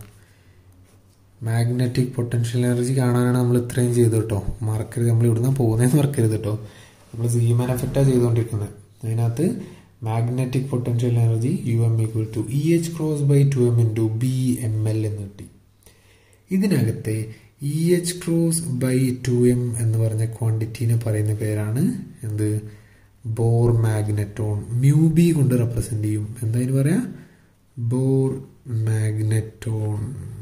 മാഗ്നറ്റിക് പൊട്ടൻഷ്യൽ എനർജി കാണാനാണ് നമ്മൾ ഇത്രയും ചെയ്തു കേട്ടോ മറക്കരുത് നമ്മൾ ഇവിടുന്ന് പോകുന്നതെന്ന് മറക്കരുത് കേട്ടോ നമ്മൾ സീമാൻ എഫക്റ്റാണ് ചെയ്തുകൊണ്ടിരിക്കുന്നത് അതിനകത്ത് magnetic potential energy U M equal to E H cross by two M into B M L എന്ന് കിട്ടി ഇതിനകത്തെ E H cross by two M എന്ന് പറഞ്ഞ ക്വാണ്ടിറ്റീനെ പറയുന്ന പേരാണ് എന്ത് ബോർ മാഗ്നറ്റോൺ മ്യൂ ബി കൊണ്ട് റെപ്രസെന്റ് ചെയ്യും എന്താ ഇതിന് പറയാ ബോർ മാഗ്നറ്റോൺ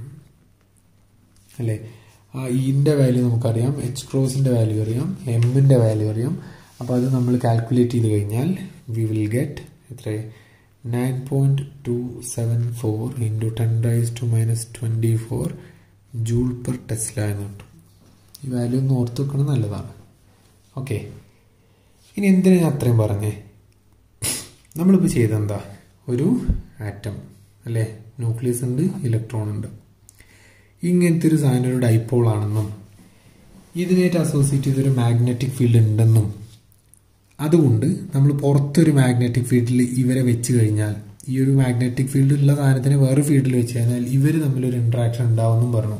അല്ലേ ആ ഇന്റെ വാല്യൂ നമുക്കറിയാം എച്ച് ക്രോസിന്റെ വാല്യൂ അറിയാം എമ്മിന്റെ വാല്യൂ അറിയാം അപ്പോൾ അത് നമ്മൾ കാൽക്കുലേറ്റ് ചെയ്ത് കഴിഞ്ഞാൽ വി വിൽ ഗെറ്റ് എത്ര nine point two seven four into ten raise to minus twenty four joule per tesla എന്ന് കിട്ടും ഈ വാല്യൂ ഒന്ന് ഓർത്ത് വെക്കണം നല്ലതാണ് ഓക്കെ ഇനി എന്തിനാ ഞാൻ അത്രയും പറഞ്ഞേ നമ്മളിപ്പോൾ ചെയ്തെന്താ ഒരു ആറ്റം അല്ലേ ന്യൂക്ലിയസ് ഉണ്ട് ഇലക്ട്രോൺ ഉണ്ട് ഇങ്ങനത്തെ ഒരു സാധനം ഒരു ഡൈപോൾ ആണെന്നും ഇതിനായിട്ട് അസോസിയേറ്റ് ചെയ്തൊരു മാഗ്നറ്റിക് ഫീൽഡ് ഉണ്ടെന്നും അതുകൊണ്ട് നമ്മൾ പുറത്തൊരു മാഗ്നറ്റിക് ഫീൽഡിൽ ഇവരെ വെച്ച് കഴിഞ്ഞാൽ ഈ ഒരു മാഗ്നറ്റിക് ഫീൽഡ് ഉള്ള സാധനത്തിന് വേറെ ഫീൽഡിൽ വെച്ച് കഴിഞ്ഞാൽ ഇവർ തമ്മിലൊരു ഇന്ററാക്ഷൻ ഉണ്ടാവുമെന്നും പറഞ്ഞു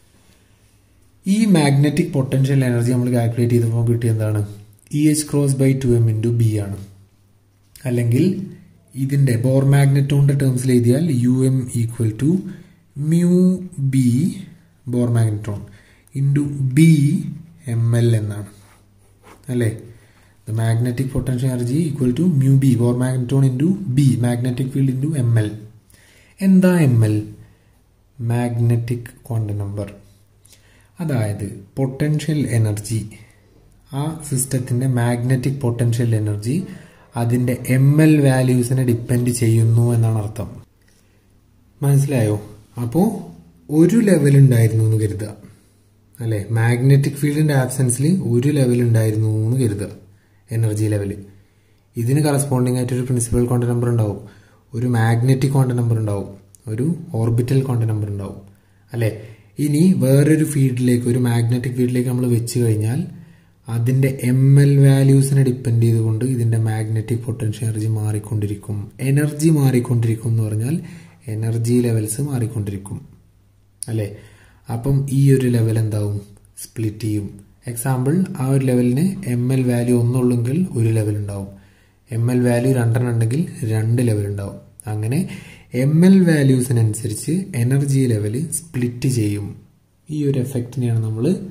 ഈ മാഗ്നറ്റിക് പൊട്ടൻഷ്യൽ എനർജി നമ്മൾ കാൽക്കുലേറ്റ് ചെയ്തപ്പോൾ കിട്ടിയ എന്താണ് E H cross by two M into B ആണ് അല്ലെങ്കിൽ ഇതിന്റെ ബോർ മാഗ്നറ്റോണിന്റെ ടേംസിൽ എഴുതിയാൽ U M equal to mu B Bohr magneton into B M L എന്നാണ് അല്ലേ the magnetic potential energy equal to mu B Bohr magneton into B magnetic field into M L എന്താ M L magnetic quantum number അതായത് potential energy ആ സിസ്റ്റത്തിൻ്റെ magnetic potential energy അതിൻ്റെ M L വാല്യൂസിനെ depend ചെയ്യുന്നു എന്നാണ് അർത്ഥം മനസ്സിലായോ അപ്പോൾ ഒരു ലെവൽ ഉണ്ടായിരുന്നു എന്ന് കരുതുക അല്ലെ മാഗ്നറ്റിക് ഫീൽഡിന്റെ ആബ്സെൻസിൽ ഒരു ലെവൽ ഉണ്ടായിരുന്നു എന്ന് കരുതുക എനർജി ലെവൽ ഇതിന് കറസ്പോണ്ടിങ് ആയിട്ട് ഒരു പ്രിൻസിപ്പൽ ക്വാണ്ടം നമ്പർ ഉണ്ടാവും ഒരു മാഗ്നറ്റിക് ക്വാണ്ടം നമ്പർ ഉണ്ടാവും ഒരു ഓർബിറ്റൽ ക്വാണ്ടം നമ്പർ ഉണ്ടാവും അല്ലെ ഇനി വേറൊരു ഫീൽഡിലേക്ക് ഒരു മാഗ്നറ്റിക് ഫീൽഡിലേക്ക് നമ്മൾ വെച്ച് കഴിഞ്ഞാൽ അതിന്റെ എം എൽ വാല്യൂസിനെ ഡിപ്പെൻഡ് ചെയ്തുകൊണ്ട് ഇതിന്റെ മാഗ്നറ്റിക് പൊട്ടൻഷ്യൽ എനർജി മാറിക്കൊണ്ടിരിക്കും എനർജി മാറിക്കൊണ്ടിരിക്കും എന്ന് പറഞ്ഞാൽ എനർജി ലെവൽസ് മാറിക്കൊണ്ടിരിക്കും അല്ലേ അപ്പം ഈ ഒരു ലെവൽ എന്താവും സ്പ്ലിറ്റ് ചെയ്യും എക്സാമ്പിൾ ആ ഒരു ലെവലിന് എം എൽ വാല്യൂ ഒന്നുള്ളെങ്കിൽ ഒരു ലെവൽ ഉണ്ടാവും എം എൽ വാല്യൂ രണ്ടെണ്ണം ഉണ്ടെങ്കിൽ രണ്ട് ലെവൽ ഉണ്ടാവും അങ്ങനെ എം എൽ വാല്യൂസിനനുസരിച്ച് എനർജി ലെവൽ സ്പ്ലിറ്റ് ചെയ്യും ഈ ഒരു എഫക്റ്റിനെയാണ് നമ്മൾ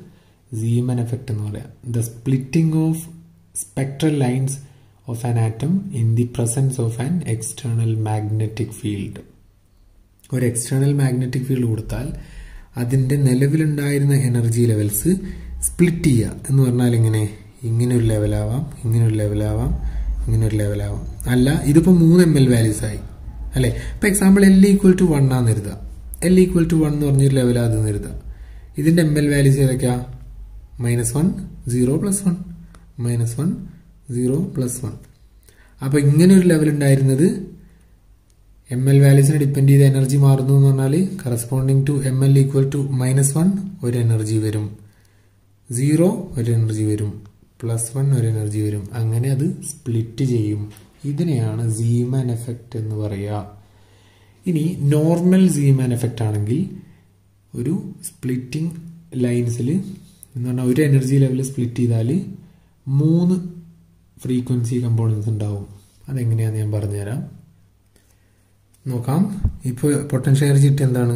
സീമൻ എഫക്റ്റ് എന്ന് പറയാം the splitting of spectral lines of an atom in the presence of an external magnetic field ഒരു എക്സ്റ്റേണൽ മാഗ്നറ്റിക് ഫീൽഡ് കൊടുത്താൽ അതിൻ്റെ നിലവിലുണ്ടായിരുന്ന എനർജി ലെവൽസ് സ്പ്ലിറ്റ് ചെയ്യുക എന്ന് പറഞ്ഞാൽ ഇങ്ങനെ ഇങ്ങനെ ഒരു ലെവലാവാം ഇങ്ങനെ ഒരു ലെവലാവാം ഇങ്ങനെ ഒരു ലെവലാവാം അല്ല ഇതിപ്പോൾ മൂന്ന് എം എൽ വാല്യൂസ് ആയി അല്ലേ ഇപ്പം example L equal to one ആണെന്ന് കരുതുക എൽ ഈക്വൽ ടു വൺ എന്ന് പറഞ്ഞൊരു ലെവലാന്ന് കരുതുക ഇതിൻ്റെ എം എൽ വാല്യൂസ് ഏതൊക്കെയാ minus one zero plus one minus one zero plus one അപ്പോൾ ഇങ്ങനെ ഒരു ലെവൽ ഉണ്ടായിരുന്നത് എം എൽ വാല്യൂസിനെ ഡിപ്പെൻഡ് ചെയ്ത് എനർജി മാറുന്നു എന്ന് പറഞ്ഞാൽ corresponding to M L equal to minus one ഒരു എനർജി വരും സീറോ ഒരു എനർജി വരും പ്ലസ് വൺ ഒരു എനർജി വരും അങ്ങനെ അത് സ്പ്ലിറ്റ് ചെയ്യും ഇതിനെയാണ് സീമാൻ എഫക്റ്റ് എന്ന് പറയുക ഇനി നോർമൽ സീമാൻ എഫക്റ്റ് ആണെങ്കിൽ ഒരു സ്പ്ലിറ്റിംഗ് ലൈൻസിൽ എന്ന് പറഞ്ഞാൽ ഒരു എനർജി ലെവൽ സ്പ്ലിറ്റ് ചെയ്താൽ മൂന്ന് ഫ്രീക്വൻസി കമ്പോണൻസ് ഉണ്ടാവും അതെങ്ങനെയാണെന്ന് ഞാൻ പറഞ്ഞുതരാം നോക്കാം ഇപ്പോൾ പൊട്ടൻഷ്യൽ എനർജി കിട്ടിയ എന്താണ്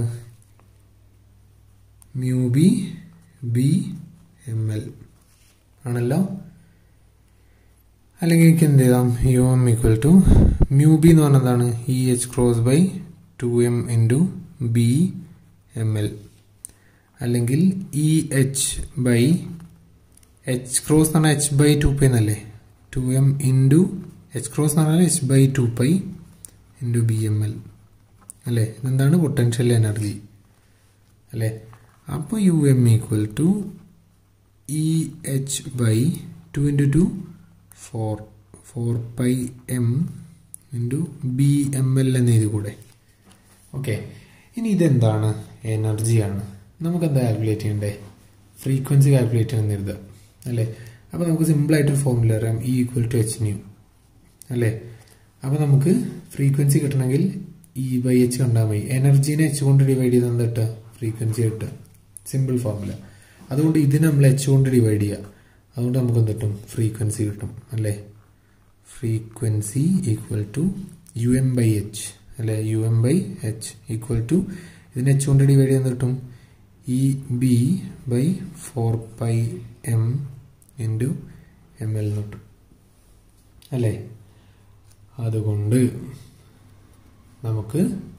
mu B B M L ആണല്ലോ അല്ലെങ്കിൽ എനിക്ക് എന്ത് ചെയ്താം U M equal to mu B എന്ന് പറഞ്ഞതാണ് E H cross by two M into B M L അല്ലെങ്കിൽ E H by H cross എന്ന് പറഞ്ഞാൽ എച്ച് ബൈ ടു പൈ എന്നല്ലേ two M into H cross എന്ന് പറഞ്ഞാൽ H by two pi into B M L അല്ലേ ഇതെന്താണ് potential energy അല്ലേ അപ്പോൾ U M equal to E H by two into two four four pi M into B M L എന്ന് എഴുതി കൂടെ okay ഇനി ഇതെന്താണ് എനർജിയാണ് നമുക്ക് എന്താ കാൽക്കുലേറ്റ് ചെയ്യണ്ടേ ഫ്രീക്വൻസി കാൽക്കുലേറ്റ് ചെയ്യണമെന്ന് എഴുതുക അല്ലേ അപ്പോൾ നമുക്ക് സിമ്പിളായിട്ടൊരു ഫോർമുല അറിയാം E equal to H nu അല്ലേ അപ്പോൾ നമുക്ക് ഫ്രീക്വൻസി കിട്ടണമെങ്കിൽ ഇ ബൈ എച്ച് കണ്ടാൽ മതി എനർജീനെ എച്ച് കൊണ്ട് ഡിവൈഡ് ചെയ്ത് എന്താ കിട്ടുക ഫ്രീക്വൻസി കിട്ടുക സിമ്പിൾ ഫോർമുല അതുകൊണ്ട് ഇതിനെ നമ്മൾ എച്ച് കൊണ്ട് ഡിവൈഡ് ചെയ്യുക അതുകൊണ്ട് നമുക്ക് എന്ത് കിട്ടും ഫ്രീക്വൻസി കിട്ടും അല്ലേ frequency equal to U M by H അല്ലേ U M by H equal to ഇതിനെ എച്ച് കൊണ്ട് ഡിവൈഡ് ചെയ്യാൻ കിട്ടും E B by four pi M into M L എന്ന് കിട്ടും അല്ലേ അതുകൊണ്ട് നമുക്ക്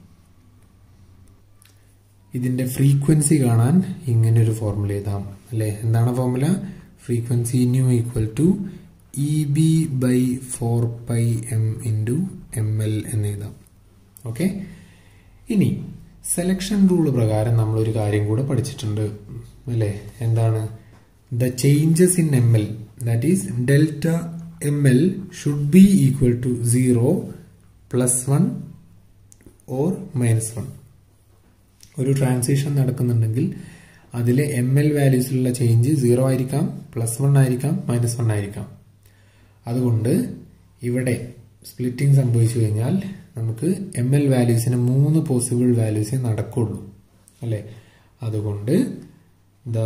ഇതിന്റെ ഫ്രീക്വൻസി കാണാൻ ഇങ്ങനെ ഒരു ഫോർമുല എഴുതാം അല്ലേ എന്താണ് formula frequency nu equal to E B by four pi M into M L എന്ന് എഴുതാം ഓക്കെ ഇനി സെലക്ഷൻ റൂൾ പ്രകാരം നമ്മൾ ഒരു കാര്യം കൂടെ പഠിച്ചിട്ടുണ്ട് അല്ലേ എന്താണ് the changes in M L that is delta M L should be equal to zero plus one or minus one ഒരു ട്രാൻസിഷൻ നടക്കുന്നുണ്ടെങ്കിൽ അതിലെ എം എൽ വാല്യൂസിലുള്ള ചേഞ്ച് സീറോ ആയിരിക്കാം പ്ലസ് വൺ ആയിരിക്കാം മൈനസ് വൺ ആയിരിക്കാം അതുകൊണ്ട് ഇവിടെ സ്പ്ലിറ്റിംഗ് സംഭവിച്ചു കഴിഞ്ഞാൽ നമുക്ക് എം എൽ വാല്യൂസിന് മൂന്ന് പോസിബിൾ വാല്യൂസേ നടക്കുള്ളൂ അല്ലേ അതുകൊണ്ട് ദ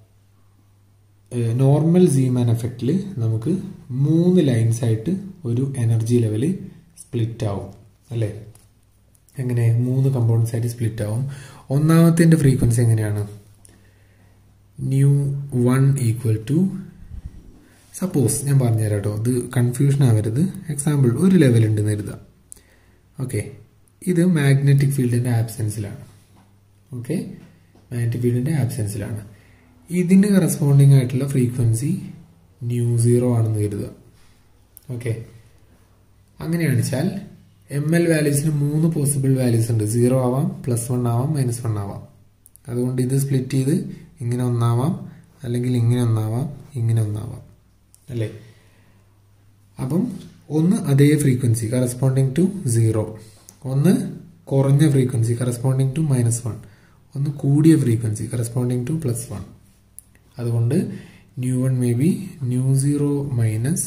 നോർമൽ സീമാൻ എഫക്റ്റിൽ നമുക്ക് മൂന്ന് ലൈൻസ് ആയിട്ട് ഒരു എനർജി ലെവൽ സ്പ്ലിറ്റ് ആവും അല്ലേ എങ്ങനെ മൂന്ന് കമ്പൗണ്ട്സ് ആയിട്ട് സ്പ്ലിറ്റ് ആവും ഒന്നാമത്തെ ഫ്രീക്വൻസി എങ്ങനെയാണ് nu one equal to suppose ഞാൻ പറഞ്ഞുതരാം കേട്ടോ ഇത് കൺഫ്യൂഷൻ ആവരുത് എക്സാമ്പിൾ ഒരു ലെവൽ ഉണ്ടെന്ന് കരുതാം ഓക്കെ ഇത് മാഗ്നറ്റിക് ഫീൽഡിന്റെ ആബ്സെൻസിലാണ് ഓക്കെ മാഗ്നറ്റിക് ഫീൽഡിന്റെ ആബ്സെൻസിലാണ് ഇതിന് കറസ്പോണ്ടിങ് ആയിട്ടുള്ള ഫ്രീക്വൻസി ന്യൂ സീറോ ആണെന്ന് കരുതുക ഓക്കെ അങ്ങനെയാണ് വെച്ചാൽ എം എൽ വാല്യൂസിന് മൂന്ന് പോസിബിൾ വാല്യൂസ് ഉണ്ട് സീറോ ആവാം പ്ലസ് വൺ ആവാം മൈനസ് വൺ ആവാം അതുകൊണ്ട് ഇത് സ്പ്ലിറ്റ് ചെയ്ത് ഇങ്ങനെ ഒന്നാവാം അല്ലെങ്കിൽ ഇങ്ങനെ ഒന്നാവാം ഇങ്ങനെ ഒന്നാവാം അല്ലേ അപ്പം ഒന്ന് അതേ ഫ്രീക്വൻസി കറസ്പോണ്ടിങ് ടു സീറോ ഒന്ന് കുറഞ്ഞ frequency corresponding to minus one ഒന്ന് കൂടിയ frequency corresponding to plus one അതുകൊണ്ട് nu one may be nu zero minus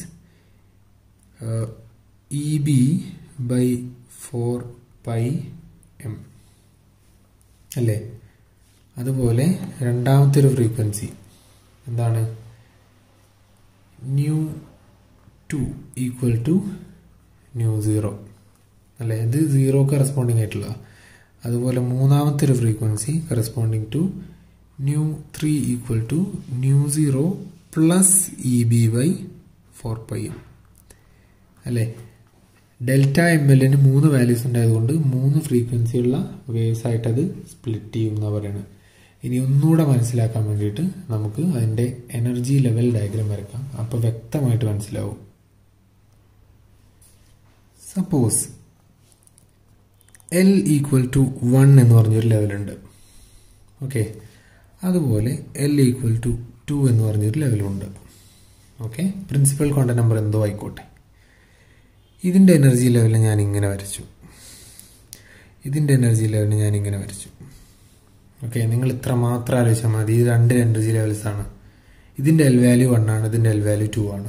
E B by four pi M അല്ലേ അതുപോലെ രണ്ടാമത്തെ ഒരു ഫ്രീക്വൻസി എന്താണ് nu two equal to nu zero അല്ലേ ഇത് സീറോ കറസ്പോണ്ടിങ് ആയിട്ടുള്ള അതുപോലെ മൂന്നാമത്തെ ഒരു frequency corresponding to nu three equal to nu zero plus E B by four pi M അല്ലേ ഡെൽറ്റ എം എല്ലിന് മൂന്ന് വാല്യൂസ് ഉണ്ടായതുകൊണ്ട് മൂന്ന് ഫ്രീക്വൻസിയുള്ള വേവ്സ് ആയിട്ട് അത് സ്പ്ലിറ്റ് ചെയ്യും എന്നാണ് പറയുന്നത് ഇനി ഒന്നുകൂടെ മനസ്സിലാക്കാൻ വേണ്ടിയിട്ട് നമുക്ക് അതിൻ്റെ എനർജി ലെവൽ ഡയഗ്രാം വരക്കാം അപ്പോൾ വ്യക്തമായിട്ട് മനസ്സിലാവും suppose L equal to one എന്ന് പറഞ്ഞൊരു ലെവലുണ്ട് ഓക്കെ അതുപോലെ എൽ ഈക്വൽ ടു ടു എന്ന് പറഞ്ഞൊരു ലെവലുണ്ട് ഓക്കെ പ്രിൻസിപ്പൽ കോണ്ട നമ്പർ എന്തോ ആയിക്കോട്ടെ ഇതിൻ്റെ എനർജി ലെവൽ ഞാൻ ഇങ്ങനെ വരച്ചു ഇതിൻ്റെ എനർജി ലെവൽ ഞാൻ ഇങ്ങനെ വരച്ചു ഓക്കെ നിങ്ങൾ ഇത്ര മാത്രം ആലോചിച്ചാൽ മതി ഇത് രണ്ട് എനർജി ലെവൽസ് ആണ് ഇതിൻ്റെ എൽ വാല്യൂ വൺ ആണ് ഇതിൻ്റെ എൽ വാല്യൂ ടു ആണ്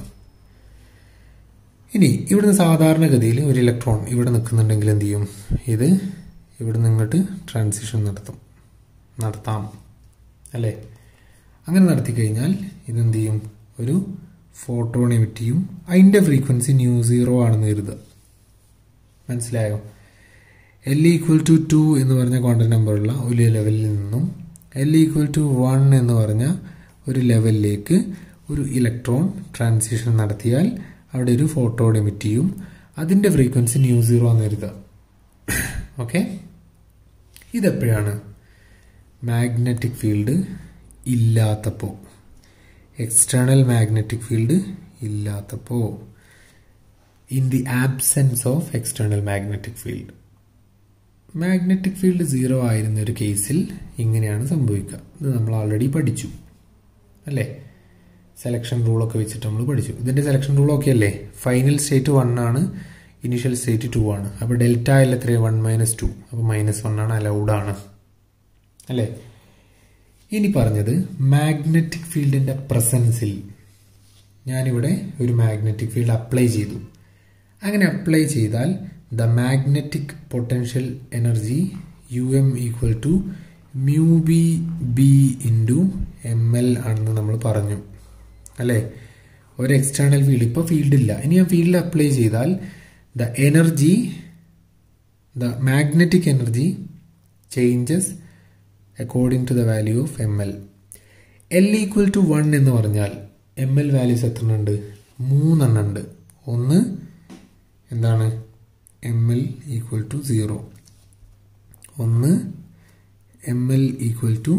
ഇനി ഇവിടുന്ന് സാധാരണഗതിയിൽ ഒരു ഇലക്ട്രോൺ ഇവിടെ നിൽക്കുന്നുണ്ടെങ്കിൽ എന്ത് ചെയ്യും ഇത് ഇവിടെ നിന്നിട്ട് ട്രാൻസിഷൻ നടത്തും നടത്താം അല്ലേ അങ്ങനെ നടത്തി കഴിഞ്ഞാൽ ഇതെന്ത് ചെയ്യും ഒരു ഫോട്ടോൺ എമിറ്റ് ചെയ്യും അതിൻ്റെ ഫ്രീക്വൻസി ന്യൂ സീറോ ആണെന്ന് കരുതുക മനസ്സിലായോ എൽ ഈക്വൽ ടു ടു എന്ന് പറഞ്ഞ ക്വാണ്ടം നമ്പറുള്ള ഒരു ലെവലിൽ നിന്നും എൽ ഈക്വൽ ടു വൺ എന്ന് പറഞ്ഞ ഒരു ലെവലിലേക്ക് ഒരു ഇലക്ട്രോൺ ട്രാൻസിഷൻ നടത്തിയാൽ അവിടെ ഒരു ഫോട്ടോൺ എമിറ്റ് ചെയ്യും അതിൻ്റെ ഫ്രീക്വൻസി ന്യൂ സീറോ എന്ന് കരുതുക ഓക്കെ ഇതെപ്പോഴാണ് മാഗ്നറ്റിക് ഫീൽഡ് ഇല്ലാത്തപ്പോൾ എക്സ്റ്റേണൽ മാഗ്നറ്റിക് ഫീൽഡ് ഇല്ലാത്തപ്പോൾ in the absence of external magnetic field magnetic field zero ആയിരുന്ന ഒരു കേസിൽ ഇങ്ങനെയാണ് സംഭവിക്കുക ഇത് നമ്മൾ ഓൾറെഡി പഠിച്ചു അല്ലേ സെലക്ഷൻ റൂളൊക്കെ വെച്ചിട്ട് നമ്മൾ പഠിച്ചു ഇതിൻ്റെ സെലക്ഷൻ റൂളൊക്കെ അല്ലേ ഫൈനൽ സ്റ്റേറ്റ് വൺ ആണ് ഇനീഷ്യൽ സ്റ്റേറ്റ് ടു ആണ് അപ്പോൾ ഡെൽറ്റ എൽ എത്രയാണ് വൺ മൈനസ് ടു അപ്പോൾ മൈനസ് വൺ ആണ് അലൗഡ് ആണ് അല്ലേ ഇനി പറഞ്ഞത് മാഗ്നറ്റിക് ഫീൽഡിന്റെ പ്രസൻസിൽ ഞാനിവിടെ ഒരു മാഗ്നറ്റിക് ഫീൽഡ് അപ്ലൈ ചെയ്തു അങ്ങനെ അപ്ലൈ ചെയ്താൽ the magnetic potential energy U M equal to mu B B into M L ആണെന്ന് നമ്മൾ പറഞ്ഞു അല്ലേ ഒരു എക്സ്റ്റേണൽ ഫീൽഡ് ഇപ്പോൾ ഫീൽഡ് ഇല്ല ഇനി ആ ഫീൽഡ് അപ്ലൈ ചെയ്താൽ the energy the magnetic energy changes according to the value of M L L equal to one എന്ന് പറഞ്ഞാൽ എം എൽ വാല്യൂസ് എത്ര ഉണ്ട് മൂന്നെണ്ണം ഉണ്ട് ഒന്ന് എന്താണ് M L equal to zero ഒന്ന് M L equal to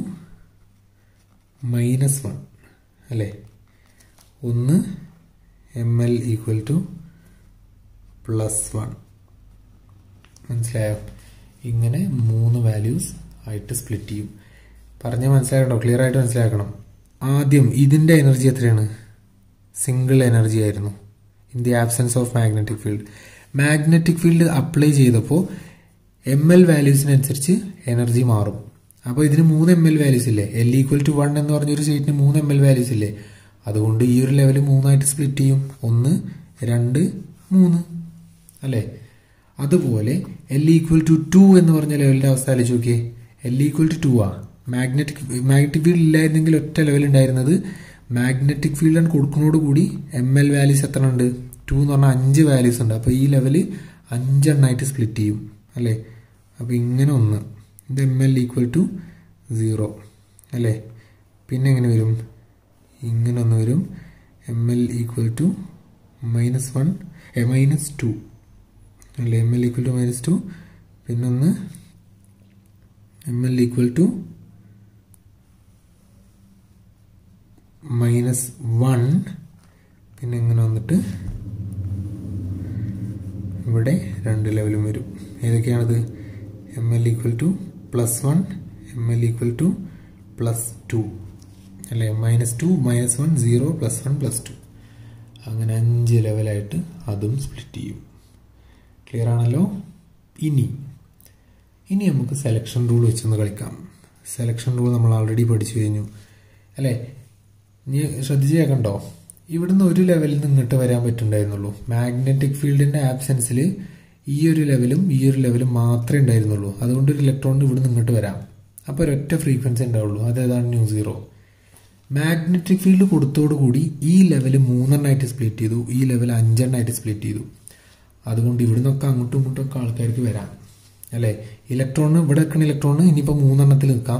minus one അല്ലേ ഒന്ന് M L equal to plus one മനസ്സിലായോ ഇങ്ങനെ മൂന്ന് വാല്യൂസ് ആയിട്ട് സ്പ്ലിറ്റ് ചെയ്യും പറഞ്ഞ മനസ്സിലാക്കണോ ക്ലിയർ ആയിട്ട് മനസ്സിലാക്കണം ആദ്യം ഇതിൻ്റെ എനർജി എത്രയാണ് സിംഗിൾ എനർജി ആയിരുന്നു in the absence of magnetic field magnetic field apply ചെയ്തപ്പോൾ എം എൽ വാല്യൂസിനനുസരിച്ച് എനർജി മാറും അപ്പോൾ ഇതിന് മൂന്ന് എം എൽ വാല്യൂസ് ഇല്ലേ എൽ ഈക്വൽ ടു വൺ എന്ന് പറഞ്ഞൊരു സ്റ്റേറ്റിന് മൂന്ന് എം എൽ വാല്യൂസ് ഇല്ലേ അതുകൊണ്ട് ഈ ഒരു ലെവൽ മൂന്നായിട്ട് സ്പ്ലിറ്റ് ചെയ്യും ഒന്ന് രണ്ട് മൂന്ന് അല്ലേ അതുപോലെ എൽ ഈക്വൽ ടു ടു എന്ന് പറഞ്ഞ ലെവലിന്റെ അവസ്ഥ ആലോചിച്ച് നോക്കിയേ എൽ ഈക്വൽ ടു ടു ആ മാഗ്നറ്റിക് മാഗ്നറ്റിക് ഫീൽഡ് ഇല്ലായിരുന്നെങ്കിൽ ഒറ്റ ലെവൽ ഉണ്ടായിരുന്നത് മാഗ്നറ്റിക് ഫീൽഡ് കൊടുക്കുന്നതോട് കൂടി എം എൽ വാല്യൂസ് എത്ര ഉണ്ട് ടു എന്ന് പറഞ്ഞാൽ അഞ്ച് വാല്യൂസ് ഉണ്ട് അപ്പോൾ ഈ ലെവല് അഞ്ചെണ്ണായിട്ട് സ്പ്ലിറ്റ് ചെയ്യും അല്ലേ അപ്പോൾ ഇങ്ങനെ ഒന്ന് ഇത് M L equal to zero അല്ലേ പിന്നെ എങ്ങനെ വരും ഇങ്ങനെ ഒന്ന് വരും M L equal to minus one minus two അല്ലേ M L equal to minus two പിന്നൊന്ന് M L equal to minus one പിന്നെ ഇങ്ങനെ വന്നിട്ട് ഇവിടെ രണ്ട് ലെവലും വരും ഏതൊക്കെയാണത് M L equal to plus one M L equal to plus two അല്ലേ minus two minus one zero plus one plus two അങ്ങനെ അഞ്ച് ലെവലായിട്ട് അതും സ്പ്ലിറ്റ് ചെയ്യും ക്ലിയർ ആണല്ലോ ഇനി ഇനി നമുക്ക് സെലക്ഷൻ റൂൾ വെച്ചൊന്ന് കളിക്കാം സെലക്ഷൻ റൂൾ നമ്മൾ ഓൾറെഡി പഠിച്ചു കഴിഞ്ഞു അല്ലേ നീ ശ്രദ്ധിച്ച് കേൾക്കണ്ടോ ഇവിടുന്ന് ഒരു ലെവലിൽ നിന്ന് ഇങ്ങോട്ട് വരാൻ പറ്റുണ്ടായിരുന്നുള്ളൂ മാഗ്നറ്റിക് ഫീൽഡിന്റെ ആബ്സെൻസിൽ ഈ ഒരു ലെവലും ഈ ഒരു ലെവലും മാത്രമേ ഉണ്ടായിരുന്നുള്ളൂ അതുകൊണ്ട് ഒരു ഇലക്ട്രോണിന് ഇവിടുന്ന് ഇങ്ങോട്ട് വരാം അപ്പോൾ ഒരൊറ്റ ഫ്രീക്വൻസി ഉണ്ടാവുള്ളൂ അതേതാണ് ന്യൂ സീറോ മാഗ്നറ്റിക് ഫീൽഡ് കൊടുത്തോടുകൂടി ഈ ലെവൽ മൂന്നെണ്ണമായിട്ട് സ്പ്ലിറ്റ് ചെയ്തു ഈ ലെവൽ അഞ്ചെണ്ണമായിട്ട് സ്പ്ലിറ്റ് ചെയ്തു അതുകൊണ്ട് ഇവിടുന്നൊക്കെ അങ്ങോട്ടും ഇങ്ങോട്ടും ഒക്കെ ആൾക്കാർക്ക് വരാം അല്ലേ ഇലക്ട്രോണ് ഇവിടെ നിൽക്കുന്ന ഇലക്ട്രോണ് ഇനിയിപ്പോൾ മൂന്നെണ്ണത്തിൽ നിൽക്കാം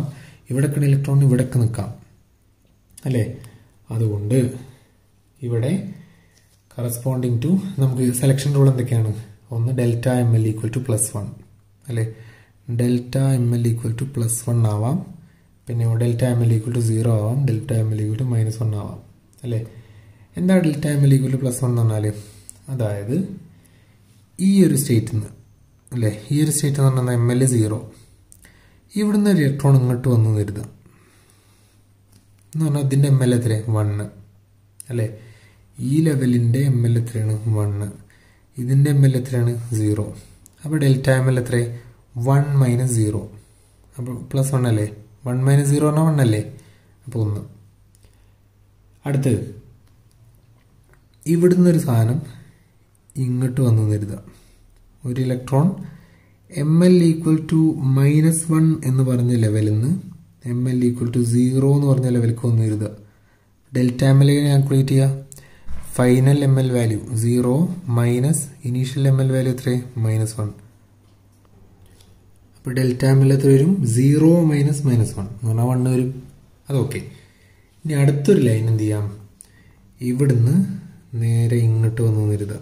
ഇവിടേക്ക് ഇലക്ട്രോൺ ഇവിടേക്ക് നിൽക്കാം അല്ലേ അതുകൊണ്ട് ഇവിടെ കറസ്പോണ്ടിങ് ടു നമുക്ക് സെലക്ഷൻ റൂൾ എന്തൊക്കെയാണ് ഒന്ന് delta M L equal to plus one അല്ലേ delta M L equal to plus one ആവാം പിന്നെ delta M L equal to zero ആവാം delta M L equal to minus one ആവാം അല്ലേ എന്താ delta M L equal to plus one എന്ന് പറഞ്ഞാൽ അതായത് ഈ ഒരു സ്റ്റേറ്റിൽ നിന്ന് അല്ലേ ഈ ഒരു സ്റ്റേറ്റ് എന്ന് പറഞ്ഞാൽ എം എൽ സീറോ ഇവിടുന്ന് ഒരു ഇലക്ട്രോൺ ഇങ്ങോട്ട് വന്നു കരുതുക എന്ന് പറഞ്ഞാൽ അതിൻ്റെ എം എൽ എത്ര വണ്ണ് അല്ലേ ഈ ലെവലിൻ്റെ എം എൽ എത്രയാണ് വണ്ണ് ഇതിൻ്റെ എം എൽ എത്രയാണ് സീറോ അപ്പോൾ ഡെൽറ്റ എം എൽ എത്ര വൺ മൈനസ് സീറോ അപ്പോൾ പ്ലസ് വൺ അല്ലേ വൺ മൈനസ് സീറോ പറഞ്ഞാൽ വൺ അല്ലേ അപ്പോൾ ഒന്ന് അടുത്തത് ഇവിടുന്ന് ഒരു സാധനം ഇങ്ങോട്ട് വന്നു കരുതുക ഒരു electron M L equal to minus one എന്ന് പറഞ്ഞ ലെവലിൽ നിന്ന് M L equal to zero എന്ന് പറഞ്ഞ ലെവലിലേക്ക് വന്നു കരുതുക ഡെൽറ്റ എം എൽ കാൽക്കുലേറ്റ് ചെയ്യുക final M L value zero minus initial M L value എത്ര മൈനസ് വൺ അപ്പോൾ ഡെൽറ്റ എം എൽ എത്ര വരും സീറോ മൈനസ് മൈനസ് വൺ എന്ന് പറഞ്ഞാൽ വണ്ണ് വരും അതൊക്കെ ഇനി അടുത്തൊരു ലൈൻ എന്ത് ചെയ്യാം ഇവിടുന്ന് നേരെ ഇങ്ങോട്ട് വന്നു കരുതുക